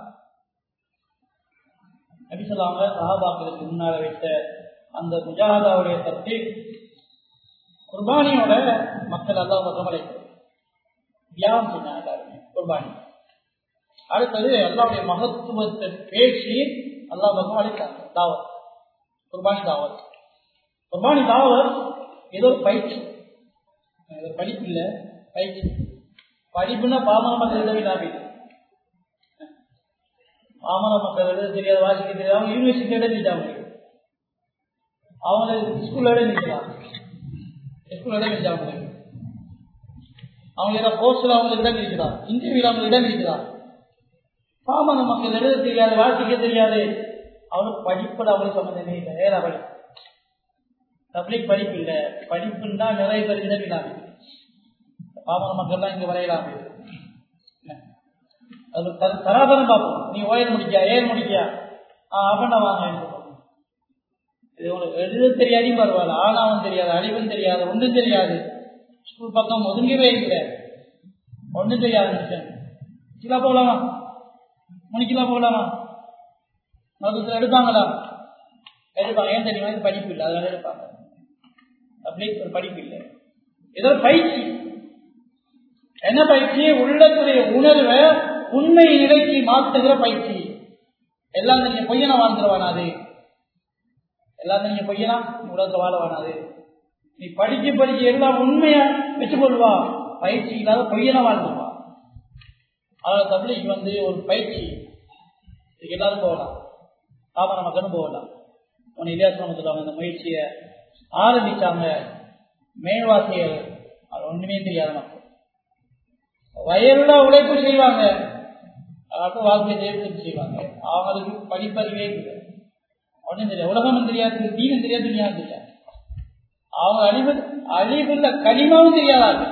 அப்படி சொல்லாம சஹாபாக்களுக்கு முன்னால வைத்த அந்த முஜாகதாவுடைய தத்தி குர்பானியோட மக்கள் எல்லாம் பக்கம் அழைக்கும் தியானம் செஞ்சாங்க எல்லாருமே குர்பானி அடுத்தது அல்லாவுடைய மகத்துவத்தை பேசி அல்லா பக்கம் அழைத்தாங்க தாவத் குர்பானி தாவத் குர்பானி தாவத் ஏதோ பயிற்சி படிப்பு இல்லை பயிற்சி படிப்புன்னா பாமர மக்கள் எழுத விடாது பாமர மக்கள் எழுத தெரியாத வாசிக்க தெரியாது அவங்க யூனிவர்சிட்டி எழுதிட்டாங்க அவங்க ஸ்கூல்ல எழுதிக்கலாம் ஸ்கூல்ல இடம் இருக்காங்க அவங்க ஏதாவது போஸ்ட்ல அவங்களுக்கு இடம் இருக்குதா இன்டர்வியூல அவங்களுக்கு இடம் இருக்குதா பாமர மக்கள் எழுத தெரியாது வாசிக்க தெரியாது அவனுக்கு படிப்போட அவங்களுக்கு சம்மந்தமே இல்லை நேர படி பப்ளிக் படிப்பு இல்லை படிப்புன்னா நிறைய பேர் இடம் இல்லாம பாமர மக்கள்லாம் இங்க வரையலாம் அது தராதரம் பார்ப்போம் நீ ஓயர் முடிக்கியா ஏர் முடிக்கியா ஆ அப்பண்ணா வாங்க இது உனக்கு எழுத தெரியாதையும் பரவாயில்ல ஆனாவும் தெரியாது அழிவும் தெரியாது ஒன்றும் தெரியாது ஸ்கூல் பக்கம் ஒதுங்கவே இல்லை ஒன்றும் தெரியாது மனுஷன் கிலோ போகலாமா மூணு கிலோ போகலாமா மருத்துவத்தில் எடுப்பாங்களா எடுப்பாங்க ஏன் தெரியுமா இது படிப்பு இல்லை அதனால எடுப்பாங்க அப்படி ஒரு படிப்பு இல்லை ஏதோ பயிற்சி என்ன பயிற்சி உள்ளத்துடைய உணர்வை உண்மை நிலைக்கு மாற்றுகிற பயிற்சி எல்லாம் நீங்க பொய்யனா வாழ்ந்துருவானா அது எல்லாம் நீங்க பொய்யனா உலகத்துல வாழ வேணாது நீ படிக்க படிக்க எல்லாம் உண்மையா வச்சு கொள்வா பயிற்சி இல்லாத பொய்யனா வாழ்ந்துருவா அதனால தமிழுக்கு வந்து ஒரு பயிற்சி எல்லாரும் போகலாம் சாதாரண மக்களும் போகலாம் உன்னை இலியாசனம் சொல்லுவாங்க இந்த முயற்சியை ஆரம்பிச்சாங்க மேல்வாசியர் அது ஒண்ணுமே தெரியாத மக்கள் வயலுள்ள உழைப்பு செய்வாங்க அதாவது வாழ்க்கை தேர்வு செய்வாங்க அவங்களுக்கு படிப்பறிவே இல்லை ஒன்றும் தெரியாது உலகம் தெரியாது தீனும் தெரியாது துணியாவும் தெரியாது அவங்க அழிவு அழிவுள்ள களிமாவும் தெரியாதாங்க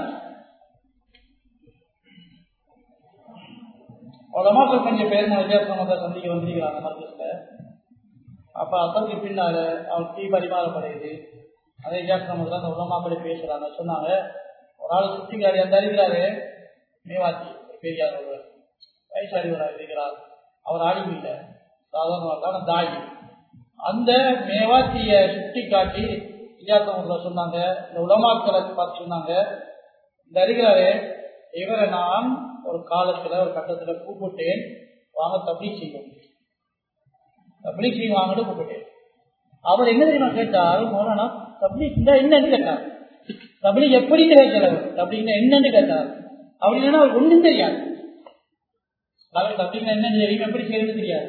உலமாக்கள் கொஞ்சம் பேர் நான் வித்தியாசமாக சந்திக்க வந்திருக்கிறாங்க மருத்துவத்தில் அப்ப அப்பருக்கு பின்னால அவர் தீ பரிமாறப்படுது அதே வித்தியாசமாக அந்த உலமாக்களை பேசுறாங்க சொன்னாங்க ஒரு ஆள் சுத்திக்காரி அந்த அறிகிறாரு மேவாத்தி பெரியார் ஒருவர் வயசாடிவராக இருக்கிறார் அவர் ஆடிவு இல்லை சாதாரண தாய் அந்த மேவாத்திய சுட்டி காட்டி வித்தியாசம் சொன்னாங்க இந்த உலமாக்களை பார்த்து சொன்னாங்க இந்த அறிகிறாரு இவரை நான் ஒரு காலத்துல ஒரு கட்டத்துல கூப்பிட்டேன் வாங்க தப்பி செய்யும் தப்லீக் செய்வாங்கன்னு கூப்பிட்டேன் அவர் என்ன தெரியுமா கேட்டார் மௌலானா தப்லீக் இந்த என்னன்னு கேட்டார் தப்லீக் எப்படின்னு கேட்கிறார் தப்லீக் என்னன்னு கேட்டார் அப்படின்னா அவர் ஒன்றும் தெரியாது அவர் தப்லீக் என்னன்னு தெரியும் எப்படி செய்யணும்னு தெரியாது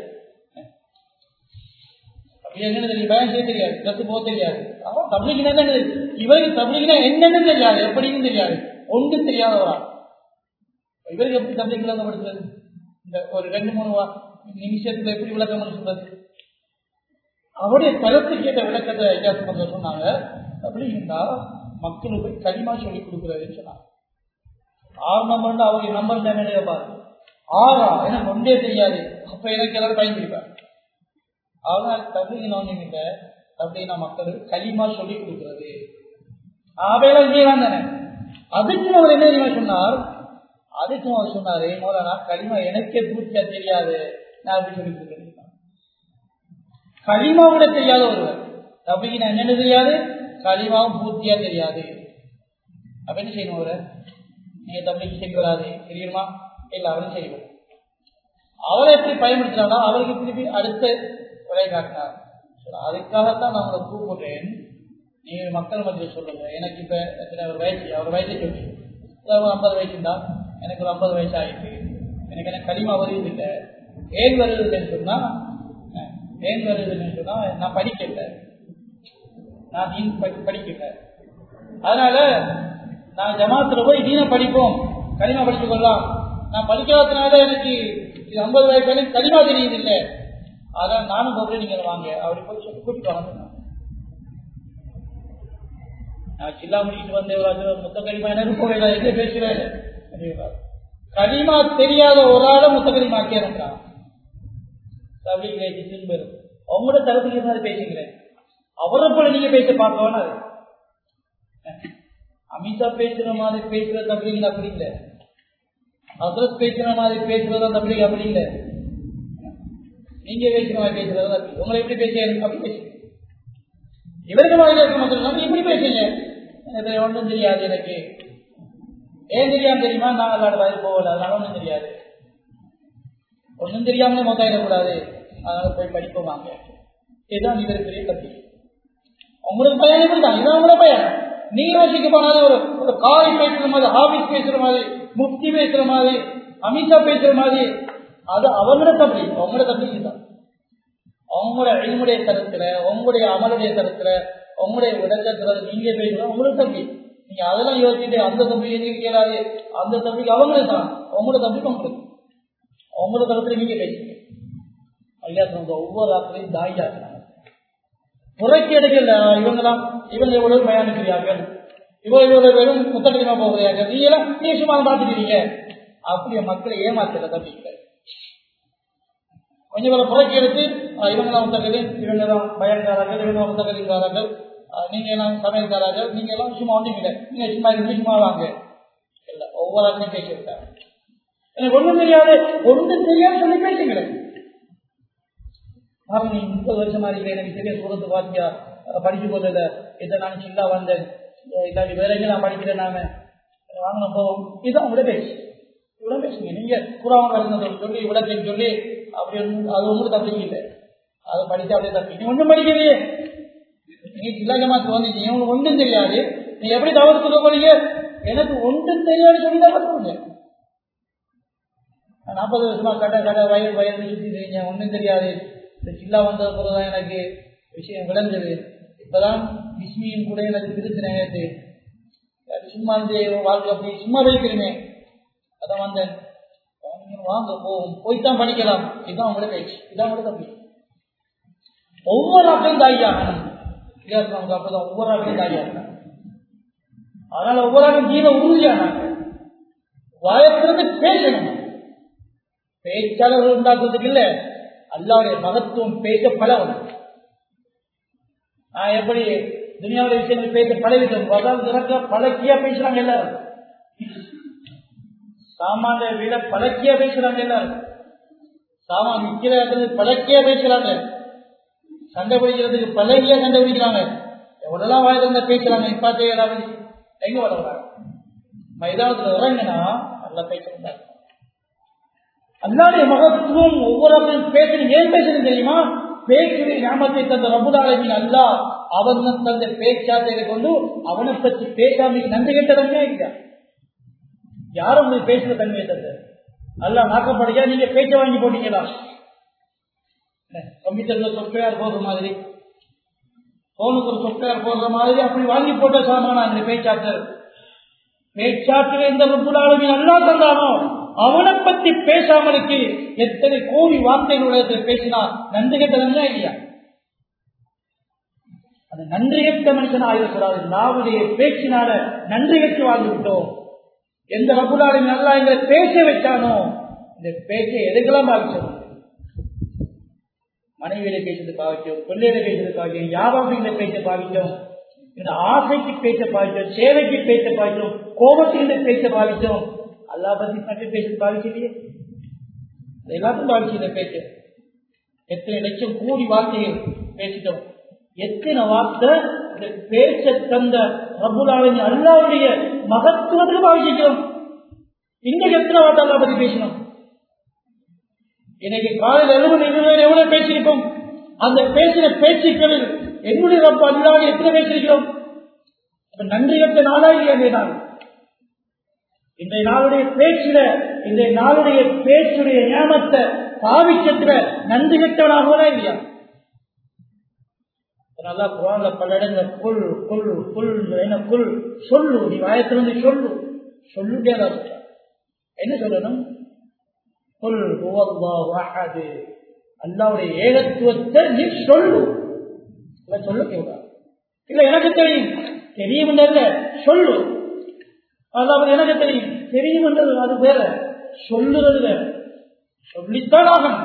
அப்படி என்னன்னு தெரியும் பயன் செய்ய தெரியாது ட்ரெஸ் போக தெரியாது அவன் தப்லீக்னா என்ன இவருக்கு தப்லீக்னா என்னன்னு தெரியாது எப்படின்னு தெரியாது ஒன்றும் தெரியாதவரா இவருக்கு எப்படி தப்லீக் விளக்கப்படுத்துறது இந்த ஒரு ரெண்டு மூணு வா- நிமிஷத்துல எப்படி விளக்கம் சொல்றது அவருடைய கருத்துக்கு கேட்ட விளக்கத்தை வித்தியாசம் பண்ண சொன்னாங்க அப்படி இருந்தா மக்களுக்கு போய் களிமா சொல்லி கொடுக்குறதுன்னு சொன்னாங்க ஆறு நம்பர் அவங்க நம்பர் என்ன பாருங்க ஆறா எனக்கு ஒன்றே தெரியாது அப்ப எனக்கு எல்லாரும் பயன்படுப்பாங்க அதனால தகுதினவங்க அப்படின்னா மக்களுக்கு களிமா சொல்லி கொடுக்கிறது அவையில செய்யலாம் தானே அதுக்கும் அவர் என்ன தெரியுமா சொன்னார் அதுக்கும் அவர் சொன்னாரு மோலானா களிமா எனக்கே பூர்த்தியா தெரியாது நான் அப்படி சொல்லி கொடுக்குறேன் களிமா கூட தெரியாத ஒருவர் தபிக்கு நான் என்னன்னு தெரியாது களிமாவும் பூர்த்தியா தெரியாது அப்ப என்ன செய்யணும் அவரை நீங்க தபிக்கு செய்ய வராது தெரியுமா இல்ல அவரும் செய்வோம் அவரை எப்படி பயன்படுத்தினா அவருக்கு திருப்பி அடுத்த விலை காட்டினார் சரி, அதுக்காகத்தான் நான் உங்களை கூப்பிடுறேன் நீங்க மக்கள் மத்தியில் சொல்லுங்க எனக்கு இப்ப எத்தனை ஒரு வயசு அவர் வயசை சொல்லி அதாவது ஒரு ஐம்பது வயசுண்டா எனக்கு ஒரு ஐம்பது வயசு ஆயிட்டு எனக்கு என்ன களிமா வருது இல்லை ஏன் வருது இல்லைன்னு சொன்னா அஹ், ஏன் வருது இல்லைன்னு சொன்னா நான் படிக்கல நான் தீன் படி- படிக்கல அதனால நான் ஜமாத்துல போய் தீன படிப்போம் களிமா படிச்சு கொள்ளலாம் நான் படிக்காததுனால எனக்கு இது ஐம்பது வயசு வரைக்கும் களிமா தெரியுது இல்லை அதான் நானும் போகிறேன் நீங்க வாங்க அப்படி போய் சொல்லி கூட்டிட்டு வாங்க சொன்னாங்க. நான் சில்லா முடிக்கிட்டு வந்தேன் முத்த களிமா எனக்கு போகல என்ன பேசுறேன் களிமா தெரியாத ஒரு ஆளை முத்த களிமா ஆக்கியாருன்றான் தபிக் பேசி திரும்ப அவங்களோட தரத்துக்கு மாதிரி பேசுகிறேன் அவரை போல நீங்க பேச பார்க்கணும் அது அமித்ஷா பேசுற மாதிரி பேசுறது அப்படிங்க அப்படி இல்லை ஹசரத் பேசுற மாதிரி பேசுறது அப்படிங்க அப்படி இல்லை நீங்க பேசுற மாதிரி பேசுறது அப்படி உங்களை எப்படி பேச அப்படி பேசுங்க இவருக்கு மாதிரி இருக்க மாட்டோம் இப்படி பேசுங்க எனக்கு ஒன்றும் தெரியாது எனக்கு ஏன் தெரியாம தெரியுமா நான் விளையாட வாய் போகல அதனால ஒன்றும் தெரியாது ஒன்றும் தெரியாமலே மொத்தாயிடக்கூடாது அதனால போய் படிப்போம் வாங்க இதுதான் இவருக்கு கத்தி உங்களுக்கு பயம் இப்படிதான் இதான் உங்களோட பயம் நீங்க யோசிக்க போனாலும் ஒரு ஒரு காரி பேசுற மாதிரி ஹாபிஸ் பேசுற மாதிரி முக்தி பேசுற மாதிரி அமித்ஷா பேசுற மாதிரி அது அவங்களோட தப்பி அவங்களோட தப்பி தான் அவங்களோட அழிமுடைய தரத்துல உங்களுடைய அமலுடைய தரத்துல உங்களுடைய விளக்கத்துல நீங்க பேசுறது உங்களுக்கு தம்பி நீங்க அதெல்லாம் யோசிச்சுட்டு அந்த தம்பி எங்க கேளாது அந்த தம்பிக்கு அவங்களுக்கு தான் உங்களோட தம்பிக்கு உங்களுக்கு உங்களோட தரத்துல நீங்க பேசுங்க ஐயா சொந்த ஒவ்வொரு ஆட்களையும் தாயாக்குறாங்க முறைக்கு எடுக்கல இவங்கெல்லாம் இவங்க எவ்வளவு பயணிக்கிறார்கள் இவ்வளவு இவ்வளவு பேரும் புத்தகமா போகிறார்கள் நீங்க எல்லாம் நீ சும்மா பார்த்துக்கிறீங்க அப்படியே மக்களை ஏமாத்தல தம்பிக்கிட்ட கொஞ்சம் பேரை புறக்கி எடுத்து அஹ், இவங்கெல்லாம் புத்தகத்தில் இவங்க தான் பயன்காரர்கள் இவங்க புத்தகத்தின்காரர்கள் அஹ், நீங்க எல்லாம் சமையல்காரர்கள் நீங்க எல்லாம் சும்மா ஒன்றுமில்லை நீங்க சும்மா இருந்து சும்மா வாங்க இல்ல ஒவ்வொரு ஆட்டையும் பேசி விட்டாங்க எனக்கு ஒண்ணும் தெரியாது ஒன்றும் தெரியாது சொல்லி பேசுங்களேன் பாருங்க நீ முப்பது வருஷமா இருக்கேன் எனக்கு தெரிய சூரத்து பாத்தியா அஹ், படிச்சு போதில்ல இதை நான் சில்லா வந்தேன் அஹ், இல்லாட்டி வேற எங்க நான் படிக்கிறேன் நாம வாங்கின போவோம் இதுதான் உங்களோட பேச்சு இவ்வளவு பேசுங்க நீங்க குரான் வருந்ததை சொல்லி விளக்கம் சொல்லி அப்படி ஒண்ணும் அது ஒன்றும் தப்பு இல்லை அதை படிச்சா அப்படியே தப்பு நீ ஒன்றும் படிக்கலையே நீ இலகமாக்கு வந்து நீ உங்களுக்கு ஒன்றும் தெரியாது நீ எப்படி தவறு சொல்ல போறீங்க எனக்கு ஒன்றும் தெரியாது சொல்லி தான் சொல்லுங்க நாற்பது வருஷமா கடை கடை வயல் வயல் சுற்றிடுறீங்க ஒன்றும் தெரியாது இந்த சில்லா வந்த பிறகுதான் எனக்கு விஷயம் விளங்குது இப்பதான் விஸ்மியும் கூட எனக்கு திருத்தினேன் நேத்து. அது சும்மா இருந்து வாழ்க்கை அப்படி சும்மா வைக்கிறேனே அதான் வந்தேன் நீங்க வாங்க போவோம் போய்த்தான் படிக்கலாம் இதுதான் உங்களோட பேச்சு இதான் உங்களோட தம்பி ஒவ்வொரு ஆட்டையும் தாயாகணும் நமக்கு அப்பதான் ஒவ்வொரு ஆட்டையும் தாயாகணும் அதனால ஒவ்வொரு ஆட்டும் ஜீவ உறுதியானாங்க வாயத்திலிருந்து பேசணும் பேச்சாளர்கள் உண்டாக்குறதுக்கு இல்ல அல்லாவுடைய மகத்துவம் பேச பழகணும் நான் எப்படி துனியாவுடைய விஷயங்கள் பேச பழகிட்டோம் அதாவது திறக்க பழக்கியா பேசுறாங்க எல்லாரும் சாமானிய விட பழக்கியா பேசுறாங்க எல்லாரும் சாமான் விற்கிற இடத்துல பழக்கியா பேசுறாங்க சண்டை பிடிக்கிறதுக்கு பழகியா சண்டை பிடிக்கிறாங்க எவ்வளவு வாய் தந்த பேசுறாங்க இப்பாத்தே ஏதாவது எங்க வளர்றாங்க மைதானத்துல இறங்கினா நல்லா பேசுறாங்க அல்லாடைய மகத்துவம் ஒவ்வொரு ஆட்களும் பேசணும் ஏன் பேசணும் தெரியுமா பேச்சு ஞாபகத்தை தந்த ரபுதாலமின் அல்லா அவன் தந்த பேச்சாத்தையை கொண்டு அவனை பற்றி பேசாம நன்றி கெட்டதமே இல்ல யாரும் உங்களுக்கு பேசுற தன்மையை தந்த அல்லா நாக்கப்படையா நீங்க பேச்ச வாங்கி போட்டீங்களா கம்ப்யூட்டர்ல சாஃப்ட்வேர் போடுற மாதிரி போனுக்கு ஒரு சாஃப்ட்வேர் போடுற மாதிரி அப்படி வாங்கி போட்ட சாமானா இந்த பேச்சாற்றல் பேச்சாற்றல் எந்த ரபுதாலமின் அல்லா தந்தானோ அவனை பத்தி பேசாமலுக்கு எத்தனை கோடி வார்த்தைகள் பேசினா நன்றி கெட்டதா இல்லையா அது நன்றி கெட்ட மனுஷன் ஆகிடக்கூடாது நாவுடைய பேச்சினால நன்றி கெட்டு வாழ்ந்து விட்டோம் எந்த ரகுலாரின் நல்லா எங்களை பேச வச்சானோ இந்த பேச்சை எதுக்கெல்லாம் பாதிச்சோம் மனைவியில பேசுறது பாவிச்சோம் பிள்ளையில பேசுறது பாவிச்சோம் வியாபாரிகளை பேச்ச பாவிச்சோம் இந்த ஆசைக்கு பேச்ச பாவிச்சோம் சேவைக்கு பேச்ச பாவிச்சோம் கோபத்துக்கு பேச்ச பாவிச்சோம் அல்லா பத்தி பற்றி பேசி பாதிக்கலையே எல்லாத்தையும் பாதிச்சு இந்த பேச்சு எத்தனை லட்சம் கூடி வார்த்தைகள் பேசிட்டோம் எத்தனை வார்த்தை இந்த பேச்ச தந்த ரபுலாவின் அல்லாவுடைய மகத்துவத்துக்கு பாதிச்சிட்டோம் இன்னைக்கு எத்தனை வார்த்தை அல்லா பத்தி பேசணும் இன்னைக்கு காலையில் எழுபது இருபது எவ்வளவு பேசியிருக்கோம் அந்த பேசின பேச்சுக்களில் என்னுடைய ரப்ப அல்லாவை எத்தனை பேசியிருக்கிறோம் நன்றி கட்ட நாளா இல்லையா நான் இன்றைய நாளுடைய பேச்சில இன்றைய நாளுடைய பேச்சுடைய நியமத்தை பாவிச்சத்துல நன்றி கட்டவனாகவே இல்லையா நல்லா குரான்ல பல இடங்கள் புல் புல் புல் என்ன புல் சொல்லு நீ வாயத்திலிருந்து சொல்லு சொல்லுட்டே தான் என்ன சொல்லணும் புல் வாஹாது அல்லாவுடைய ஏகத்துவத்தை நீ சொல்லு சொல்ல கேட்கா இல்ல எனக்கு தெரியும் தெரியும் இல்ல சொல்லு அதாவது எனக்கு தெரியும் தெரியும் என்றது அது வேற சொல்லுறது வேற சொல்லித்தான் ஆகணும்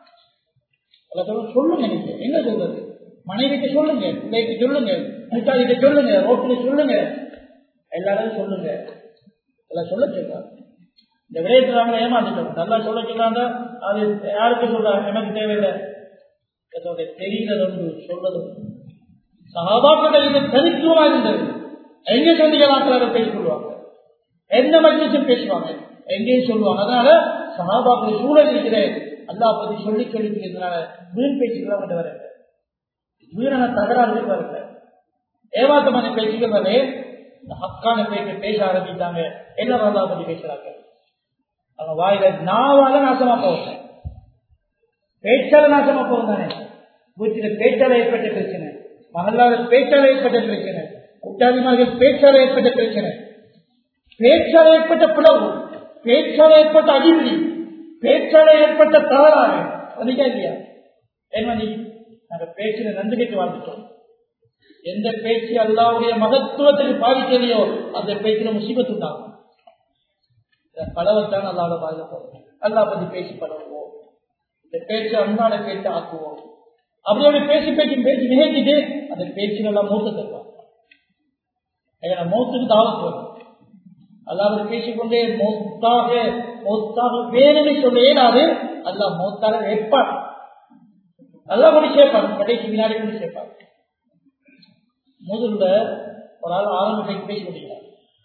சொல்லுங்க நீங்க என்ன சொல்றது மனைவிக்கு சொல்லுங்க பிள்ளைக்கு சொல்லுங்க முட்டாளிக்கு சொல்லுங்க ரோட்டுல சொல்லுங்க எல்லாரும் சொல்லுங்க எல்லாம் சொல்ல சொல்றாங்க இந்த விடயத்தை நாங்கள் ஏமாந்துட்டோம் நல்லா சொல்ல சொல்றாங்க அது யாருக்கு சொல்றாங்க எனக்கு தேவையில்லை தெரிகிறது ஒன்று சொல்றது சகாபாக்கள் இது தனித்துவமா இருந்தது எங்க சந்திக்கலாம் பேசி சொல்லுவாங்க எந்த மஜ்லிஸும் பேசுவாங்க எங்கேயும் சொல்லுவாங்க அதனால சகாபாக்கள் சூழல் இருக்கிறேன் அல்லா பத்தி சொல்லி சொல்லிக்கிறதுனால வீண் பேச்சுக்கள் அவங்க வர வீணான தகராறு வரல ஏமாத்தமான பேச்சுக்கள் வரே இந்த ஹக்கான பேச்சு பேச ஆரம்பித்தாங்க எல்லாரும் அல்லா பத்தி பேசுறாங்க அவங்க வாயில நாவால நாசமா போவாங்க பேச்சால நாசமா போகும் தானே வீட்டில பேச்சால ஏற்பட்ட பிரச்சனை மகளால பேச்சால ஏற்பட்ட பிரச்சனை கூட்டாளிமார்கள் பேச்சால ஏற்பட்ட பிரச்சனை பேச்சால் ஏற்பட்ட பிளவு பேச்சால் ஏற்பட்ட அடிப்படை பேச்சால் ஏற்பட்ட தவறாக அதுக்கா இல்லையா என்ன நீ நாங்க பேச்சில நம்பிக்கைக்கு வாழ்ந்துட்டோம் எந்த பேச்சு அல்லாவுடைய மகத்துவத்துக்கு பாதிக்கலையோ அந்த பேச்சில முசிபத்து உண்டாகும் பலவத்தான் அல்லாத பாதிப்போம் அல்லா பத்தி பேசி பழகுவோம் இந்த பேச்சு அன்பான பேச்சு ஆக்குவோம் அப்படியோட பேசி பேச்சு பேச்சு நிகழ்ச்சிட்டு அந்த பேச்சு நல்லா மூத்த தருவாங்க எங்களை மௌத்துக்கு தாவத்து வரும் அல்லாவது பேசிக்கொண்டே மௌத்தாக மௌத்தாக வேணும்னு சொல்ல இயலாது அல்லா மௌத்தாக வைப்பார் நல்லா கொண்டு சேர்ப்பார் கடைசி வினாடி கொண்டு சேர்ப்பார் முதல்ல ஒரு ஆள் ஆரம்பத்தைக்கு பேசி கொண்டிருக்கிறார்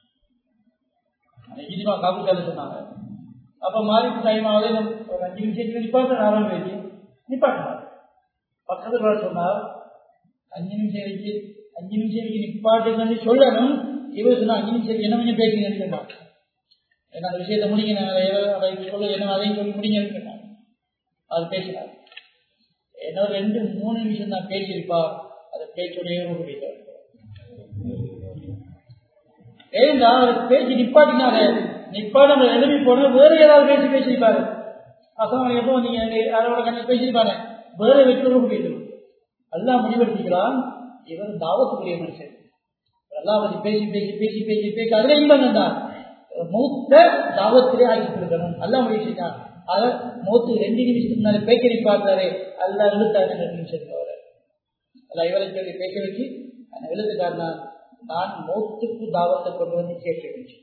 இனிமா காப்பிட்டால சொன்னாங்க அப்ப மாறி டைம் ஆகுது ஒரு அஞ்சு நிமிஷத்துக்கு நிப்பாட்ட ஆரம்பம் வச்சு நிப்பாட்டினார் பக்கத்துல சொன்னார் அஞ்சு நிமிஷம் வச்சு அஞ்சு நிமிஷம் நிப்பாட்டுன்னு சொல்லணும் இவர் சொன்னா அஞ்சு நிமிஷம் என்ன கொஞ்சம் பேசுங்க கேட்டான் என்ன அந்த விஷயத்தை முடிங்க அதை சொல்ல என்ன அதையும் சொல்லி முடிங்க கேட்டான் அது பேசினார் என்ன ரெண்டு மூணு நிமிஷம் தான் பேசியிருப்பா அதை பேச்சுடைய போயிட்டார் ஏண்டா அவர் பேச்சு நிப்பாட்டினாரு நிப்பாட்ட எழுதி போன வேற ஏதாவது பேசி பேசியிருப்பாரு அசம் எப்போ நீங்க அதோட கண்ணு பேசியிருப்பாரு வேற வச்சு போயிட்டு எல்லாம் முடிவெடுத்துக்கிறான் இவர் தாவத்துக்குரிய மனுஷன் எல்லாம் பத்தி பேசி பேசி பேசி பேசி பேசி அதுல இன்பம் தான் மூத்த தாவத்திலே ஆக்கி கொடுக்கணும் அல்ல முடிச்சுட்டான் அத மூத்து ரெண்டு நிமிஷத்துக்கு முன்னாடி பேக்க நிப்பாட்டாரு அல்ல இழுத்தாரு ரெண்டு நிமிஷத்துக்கு வர அல்ல இவரை சொல்லி பேக்க வச்சு அந்த எழுத்துக்காரனா நான் மூத்துக்கு தாவத்தை கொண்டு வந்து சேர்க்க வச்சு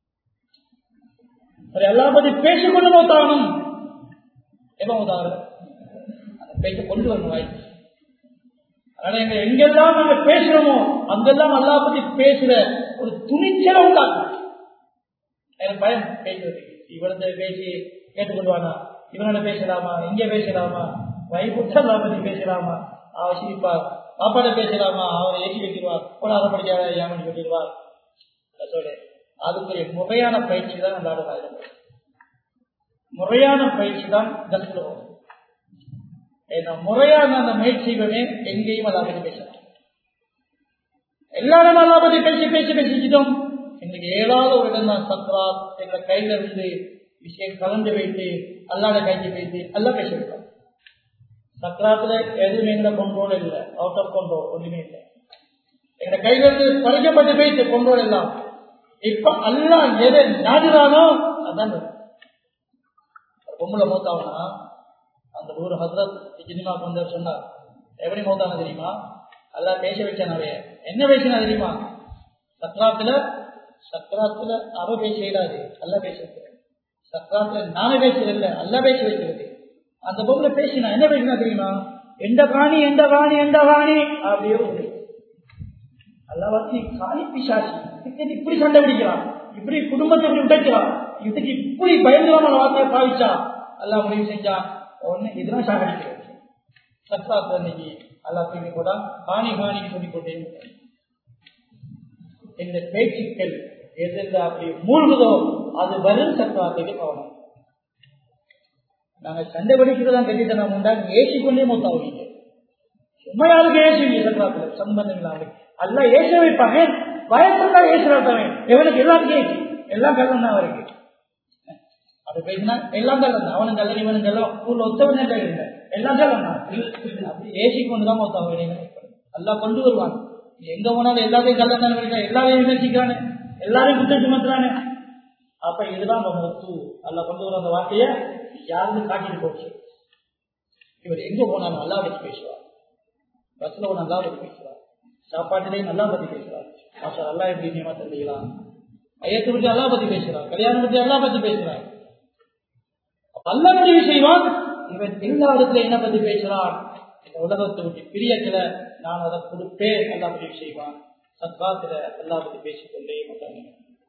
எல்லா பத்தி பேசிக்கொண்டு மூத்தாகணும் எப்ப மூத்தாகணும் அந்த பேச்ச கொண்டு வரணும் வாய்ப்பு அதனால எங்க எங்கெல்லாம் நாங்க பேசுறோமோ அங்கெல்லாம் அல்லா பத்தி பேசுற ஒரு துணிச்சலை உண்டாக்கும் எனக்கு பயம் பேசுறது இவரது பேசி கேட்டுக்கொள்வானா இவனோட பேசலாமா இங்க பேசலாமா வைஃபுட்டு அல்லா பத்தி பேசலாமா அவர் சிரிப்பார் பாப்பாட பேசலாமா அவர் ஏற்றி வைக்கிறார் கூட அதை படிக்காத ஏமன் சொல்லிடுவார் அதோட அதுக்குரிய முறையான பயிற்சி தான் அந்த ஆடு முறையான பயிற்சி தான் கற்றுக்கிறோம் ஏன்னா முறையான அந்த முயற்சிகளே எங்கேயும் அதை பற்றி பேசலாம் எல்லாரும் அல்லா பத்தி பேசி பேசி பேசிக்கிட்டோம் இன்னைக்கு ஏழாவது ஒரு இடம் தான் சத்ரா எங்க கையில இருந்து விஷயம் கலந்து வைத்து அல்லாட கைக்கு வைத்து எல்லாம் பேசிவிட்டோம் சத்ராத்துல எதுவுமே எங்களை கொண்டோல் இல்லை அவுட் ஆஃப் கொண்டோல் ஒண்ணுமே இல்லை எங்க கையில இருந்து பறிக்கப்பட்டு போயிட்டு கொண்டோல் எல்லாம் இப்ப அல்லா எதை நாடுறானோ அதான் பொம்பளை மூத்தாவனா அந்த ஊர் ஹசரத் சினிமா கொண்டு சொன்னார் எப்படி மூத்தான தெரியுமா அல்லா பேச வச்சானவே என்ன பேசினா தெரியுமா சத்ராத்துல சத்ராத்துல அவ பேச இயலாது அல்ல பேச வைக்கிறது சத்ராத்துல நானே பேசுறதில்ல அல்ல பேச வைக்கிறது அந்த பொம்பளை பேசினா என்ன பேசினா தெரியுமா எந்த காணி எந்த காணி எந்த காணி அப்படியே அல்ல வச்சு காணி பிசாசி இப்படி சண்டை பிடிக்கிறான் இப்படி குடும்பத்தை இப்படி உடைக்கிறான் இதுக்கு இப்படி பயங்கரமான வார்த்தையை பாவிச்சா அல்லா முடிவு செஞ்சா ஒண்ணு இதெல்லாம் சாகடிக்கிறது சத்ராத்துல இன்னைக்கு அல்லா தூக்கி கூட காணி காணின்னு சொல்லி கொண்டே இந்த பேச்சுக்கள் எதிர்த்து அப்படி மூழ்குதோ அது வரும் சத்வாத்துக்கு கவனம் நாங்க சண்டை படிக்கிறதான் கட்டித்தனம் உண்டா ஏசி கொண்டே மூத்தாவீங்க சும்மா யாருக்கு ஏசுவீங்க சத்வாத்துல சம்பந்தம் இல்லாம அல்ல ஏச வைப்பாங்க வயசுல ஏசுறாத்தவன் எவனுக்கு எல்லாத்துக்கும் ஏசி எல்லாம் கள்ளம் தான் அவருக்கு அது பேசினா எல்லாம் கள்ளம் தான் அவனும் கல்ல இவனும் கல்லம் ஊர்ல ஒத்தவனே கல்ல எல்லாம் கள்ளம் தான் அப்படி ஏசி கொண்டுதான் மூத்தாவீங்க எல்லாம் கொண்டு வருவாங்க எங்க போனாலும் எல்லாத்தையும் கள்ளம் தானே இருக்கா எல்லாரையும் விமர்சிக்கிறானே எல்லாரையும் குற்றம் சுமத்துறானே அப்ப இதுதான் நம்ம முத்து அல்ல கொண்டு வர அந்த வார்த்தைய யாருன்னு காட்டிட்டு போச்சு இவர் எங்க போனாலும் நல்லா வச்சு பேசுவார் பஸ்ல போனா நல்லா பத்தி பேசுவார் சாப்பாட்டிலேயும் நல்லா பத்தி பேசுவார் மாஷா அல்லா எப்படி நியமா தந்துக்கலாம் ஐயத்தை பற்றி அல்லா பத்தி பேசுறார் கல்யாணம் பத்தி அல்லா பத்தி பேசுறார் அல்ல முடிவு செய்வான் இவன் எல்லா இடத்துல என்ன பத்தி பேசுறான் இந்த உலகத்தை விட்டு பிரியத்துல நான் அதை கொடுப்பேன் எல்லா முடிவு செய்வான் சத்வாத்துல எல்லா பத்தி பேசிக்கொண்டே மாட்டாங்க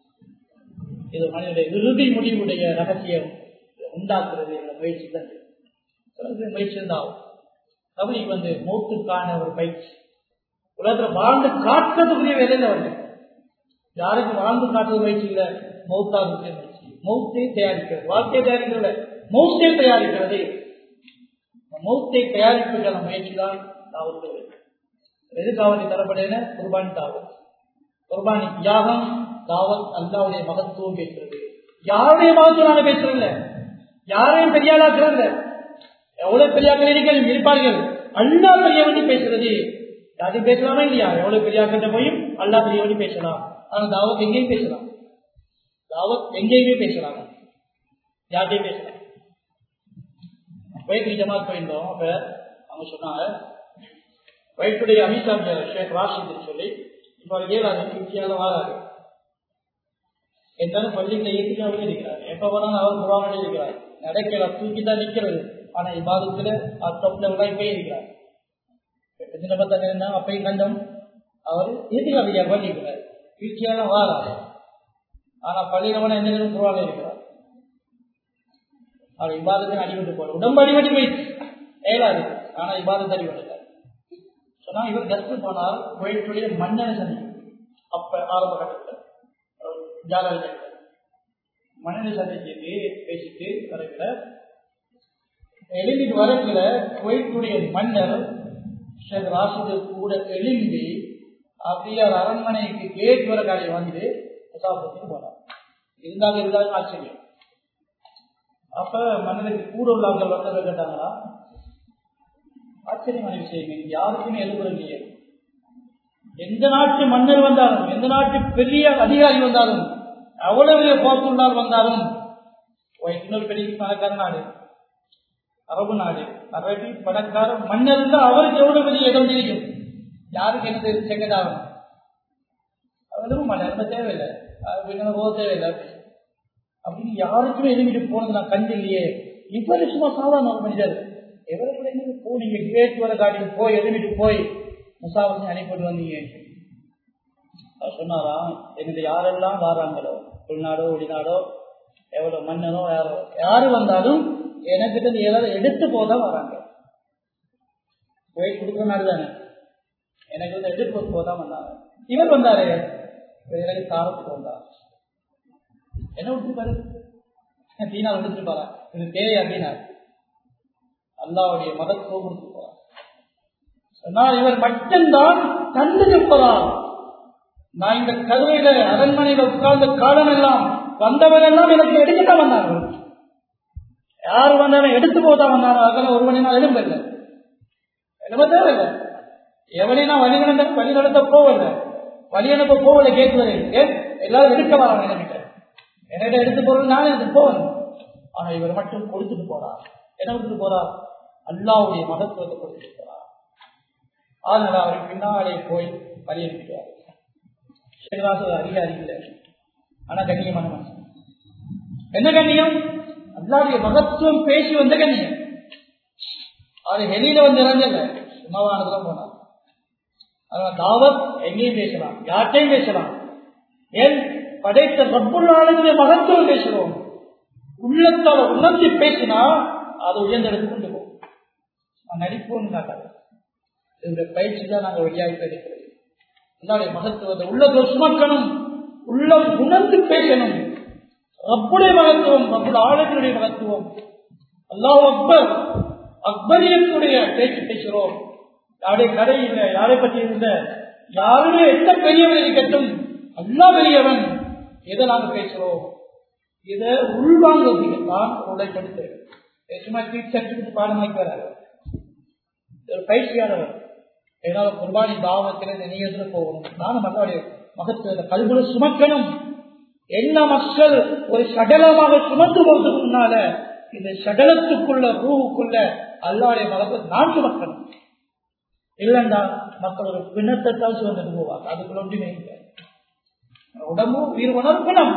இது மனிதனுடைய இறுதி முடிவுடைய ரகசியம் உண்டாக்குறது என்ற முயற்சி தான் முயற்சி தான் தமிழ் வந்து மூத்துக்கான ஒரு பயிற்சி உலகத்துல வாழ்ந்து காட்டுறதுக்குரிய வேலையில வந்து யாருக்கு வாழ்ந்து காட்டுறது முயற்சி இல்லை மௌத்தாக முயற்சி மௌத்தை தயாரிக்கிறது வாழ்க்கையை தயாரிக்கிறது மௌத்தை தயாரிக்கிறது மௌத்தை தயாரிப்புக்கான முயற்சி தான் தாவத்து எதுக்கு அவனுக்கு தரப்படையின குர்பானி தாவத் குர்பானி யாகம் தாவத் அல்லாவுடைய மகத்துவம் பேசுறது யாருடைய மகத்துவம் நாங்க பேசுறதில்ல யாரையும் பெரியாளாக்குறதில்ல எவ்வளவு பெரியாக்கள் இருப்பார்கள் அல்லா பெரிய வேண்டி பேசுறது யாரையும் பேசலாமா இல்லையா எவ்வளவு பெரியாக்கிட்ட போயும் அல்லா பெரிய வேண்டி பேசலாம் ஆனா தாவத் எங்கேயும் பேசலாம் தாவத் எங்கேயுமே பேசலாம் யார்கிட்டையும் பேசலாம் வயிற்று ஜமாத் போயிருந்தோம் அப்ப அவங்க சொன்னாங்க வயிற்றுடைய அமித்ஷா ஷேக் ராஷித் சொல்லி இப்ப ஏழாது திருச்சியால வாராரு எத்தனை பள்ளிகளை ஏற்றிக்காவே இருக்கிறார் எப்ப வேணாலும் அவர் குரான் இருக்கிறார் நடக்கிற தூக்கி தான் நிக்கிறது ஆனா இவ்வாதத்துல டாப் லெவலாக போய் இருக்கிறார் சின்ன பத்தங்க இருந்தாங்க அப்பையும் கண்டோம் அவர் ஏற்றிக்காவியா பண்ணிக்கிறார் திருச்சியால வாராரு ஆனா பள்ளியில வேணா எந்த நேரம் குரான் இருக்கிறார் அவர் இவ்வாதத்தை அடிபட்டு போற உடம்பு அடிபட்டு போயிடுச்சு ஏழாது ஆனா இவ்வாதத்தை அடிபட்டு சொன்னா இவர் கஸ்து போனார் கோயிலுடைய மன்னனை சந்தி அப்ப ஆரம்ப கட்டத்தில் ஜாதக மன்னனை சந்திச்சுட்டு பேசிட்டு வரைக்கிற எழுதிட்டு வரக்குல கோயிலுடைய மன்னர் ராசிது கூட எழும்பி அப்படியே அரண்மனைக்கு கேட் வர காலையை வந்து பிரசாபத்துக்கு போனார் இருந்தாலும் இருந்தாலும் ஆச்சரியம் அப்ப மன்னருக்கு கூட உள்ளவர்கள் வந்ததை கேட்டாங்களா ஆச்சரியமான விஷயம் யாருக்குமே எழுதுறது இல்லையே எந்த நாட்டு மன்னர் வந்தாலும் எந்த நாட்டு பெரிய அதிகாரி வந்தாலும் அவ்வளவு போத்துள்ளார் வந்தாலும் இன்னொரு பெரிய பணக்கார நாடு அரபு நாடு அரபி பணக்கார மன்னர் தான் அவருக்கு எவ்வளவு பெரிய இடம் தெரியும் யாருக்கு என்ன செங்கதாகும் அவரும் மன்னர் தேவையில்லை போக தேவையில்லை அப்படின்னு யாருக்குமே எழுதிட்டு போனது நான் கண்டில்லையே இவ்வளவு சும்மா சாதாரண ஒரு மனிதர் எவருக்கு போனீங்க கேட் வர காட்டிட்டு போய் எழுதிட்டு போய் முசாவசி அனுப்பிட்டு வந்தீங்க அவர் சொன்னாராம் எங்கிட்ட யாரெல்லாம் வாராங்களோ உள்நாடோ வெளிநாடோ எவ்வளவு மன்னனோ யாரோ யாரு வந்தாலும் எனக்கிட்ட ஏதாவது எடுத்து போதான் வராங்க குவைத் கொடுக்குற நாடு தானே எனக்கு வந்து எதிர்ப்பு போதான் வந்தாங்க இவர் வந்தாரு இவர் எனக்கு தாரத்துக்கு வந்தார் என்ன விட்டுருப்பாரு தீனா விட்டுருப்பாரா இது தேவை அப்படின்னா அல்லாவுடைய மதத்துவம் கொடுத்து போறார் சொன்னால் இவர் மட்டும்தான் கண்டு போறார் நான் இந்த கருவையில அரண்மனையில உட்கார்ந்த காலம் எல்லாம் வந்தவன் எல்லாம் எனக்கு எடுத்துதான் வந்தார்கள் யார் வந்தாலும் எடுத்து போதான் வந்தாலும் அதெல்லாம் ஒரு மணி நாள் எலும்பு இல்லை எலும்ப தேவையில்லை எவனையும் நான் வழி நடந்த வழி நடத்த போவல வழி அனுப்ப போவல கேட்குவது ஏன் எல்லாரும் எடுக்க வராங்க என்கிட்ட என்கிட்ட எடுத்து போறது நான் எடுத்து போவேன் ஆனா இவர் மட்டும் கொடுத்துட்டு போறார் என்ன கொடுத்துட்டு போறார் அல்லாவுடைய மகத்துவத்தை கொடுத்துட்டு போறார் அதனால அவர் பின்னாலே போய் வழி அனுப்பிடுவார் ஸ்ரீனிவாச அதிகாரி இல்லை ஆனா கண்ணியமான மனுஷன் என்ன கண்ணியம் அல்லாவுடைய மகத்துவம் பேசி வந்த கண்ணியம் அது வெளியில வந்து இறங்கல சும்மாவானதுதான் போனார் அதனால தாவத் எங்கேயும் பேசலாம் யார்ட்டையும் பேசலாம் ஏன் படைத்த ரப்புள்ளாளுடைய மகத்துவம் பேசுறோம் உள்ளத்தால உணர்ந்து பேசினா அதை உயர்ந்தெடுத்து கொண்டு போகும் நடிப்போம்னு காட்டாது இதனுடைய பயிற்சி தான் நாங்கள் வெளியாகி கிடைக்கிறது அல்லாவுடைய மகத்துவத்தை உள்ளத்தை சுமக்கணும் உள்ளம் உணர்ந்து பேசணும் ரப்புடைய மகத்துவம் ரப்புடைய ஆளுநருடைய மகத்துவம் அல்லாஹ் அக்பர் அக்பரியத்துடைய பேச்சு பேசுகிறோம் யாருடைய கடை இல்லை யாரை பற்றி இருந்த யாருடைய எந்த பெரியவன் இருக்கட்டும் அல்லா பெரியவன் எதை நாங்கள் பேசுறோம் இதை உள்வாங்கிறதுக்கு தான் உடைப்படுத்து சும்மா டீச்சர் பாடமாக்கி வராது ஒரு பயிற்சியாளர் என்னால குர்பானி பாவத்தில் நினைவு போகணும் நானும் மக்களுடைய மகத்துவ கல்வியை சுமக்கணும் என்ன மக்கள் ஒரு சடலமாக சுமந்து போறதுக்கு முன்னால இந்த சடலத்துக்குள்ள ரூவுக்குள்ள அல்லாடைய மகத்தை நான் சுமக்கணும் இல்லைண்டா மக்கள் ஒரு பிணத்தை தான் சுமந்துட்டு போவாங்க அதுக்குள்ள ஒன்றுமே இல்லை உடம்பு உயிர் உணர்ப்பணம்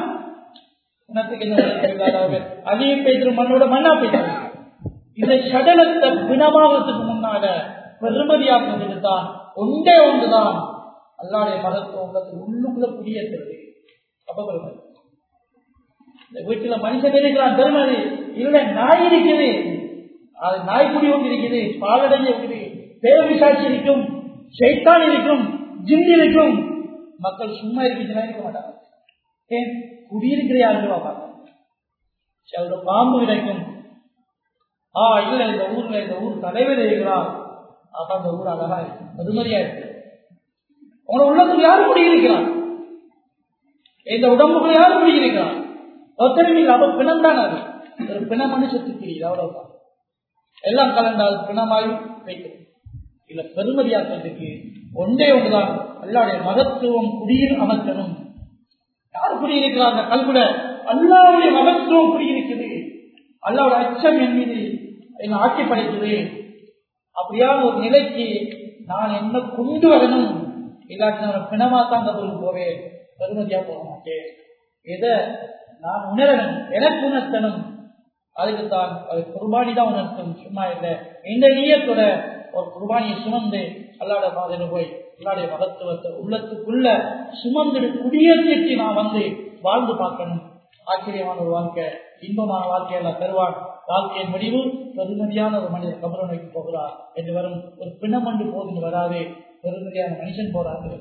அதையே பேசுற மண்ணோட மண்ணா பேசுறது இந்த சடலத்தை பிணமாவதுக்கு முன்னால பெருமதியாக்குவதற்கு தான் ஒன்றே ஒன்றுதான் அல்லாடைய மகத்துவம் உள்ளுக்குள்ள குடியேற்றது அப்ப பெருமதி இந்த வீட்டுல மனுஷன் இருக்கிறான் பெருமதி இல்ல நாய் இருக்குது அது நாய்க்குடி ஒன்று இருக்குது பாலடைஞ்ச இருக்குது பேரபிசாட்சி இருக்கும் சைத்தான் இருக்கும் ஜிந்தி இருக்கும் மக்கள் சும்மா இருக்கிறதுனா இருக்க மாட்டாங்க ஏன் குடியிருக்கிற யாருன்னு பார்ப்பாங்க சில பாம்பு கிடைக்கும் ஆ இல்ல இந்த ஊர்ல இந்த ஊர் தலைவர் இருக்கிறார் அப்ப அந்த ஊர் அழகா இருக்கு மதுமதியா இருக்கு உங்களோட உள்ளத்துக்கு யாரு குடியிருக்கிறான் இந்த உடம்புக்குள்ள யாரு குடியிருக்கிறான் ஒத்தரவு இல்லை அப்ப பிணம் தான் அது ஒரு பிண மனுஷத்துக்கு அவ்வளவுதான் எல்லாம் கலந்தால் பிணமாய் வைக்கும் இல்ல பெருமதியாக்குறதுக்கு ஒன்றே ஒன்றுதான் அல்லாவுடைய மகத்துவம் குடியில் அமர்த்தணும் யார் குடியிருக்கிறார் அந்த கல்விட அல்லாவுடைய மகத்துவம் குடியிருக்குது அல்லாவோட அச்சம் என் மீது என்னை ஆட்சி படைக்குது அப்படியான ஒரு நிலைக்கு நான் என்ன கொண்டு வரணும் இல்லாட்டி நான் பிணமா தான் கபூருக்கு போவேன் பெருமதியா போக மாட்டேன் இதை நான் உணரணும் எனக்கு உணர்த்தணும் அதுக்கு தான் அது குர்பானி தான் உணர்த்தும் சும்மா இல்லை இந்த நீயத்தோட ஒரு குர்பானியை சுமந்து அல்லாட மாதிரி போய் அல்லாடைய மகத்துவத்தை உள்ளத்துக்குள்ள சுமந்து குடியேற்றிட்டு நான் வந்து வாழ்ந்து பார்க்கணும் ஆச்சரியமான ஒரு வாழ்க்கை இன்பமான வாழ்க்கையெல்லாம் தருவான் வாழ்க்கையின் முடிவு பெருமதியான ஒரு மனிதர் கபர நோக்கி போகிறார் என்று வரும் ஒரு பிணமண்டு போதும் வராது பெருமதியான மனுஷன் போறாரு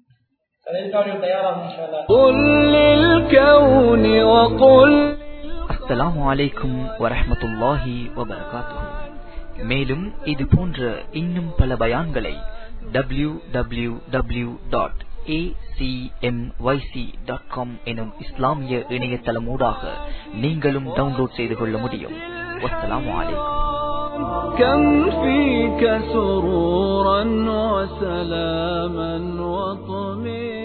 அஸ்ஸலாமு அலைக்கும் வரஹமத்துல்லாஹி வபரகாத்துஹு மேலும் இது போன்ற இன்னும் பல பயான்களை W W W dot acmyc.com எனும் இஸ்லாமிய இணையதளமூடாக நீங்களும் டவுன்லோட் செய்து கொள்ள முடியும் வஸ்ஸலாமு அலைக்கும் كم فيك سرورا وسلاما وطمئنا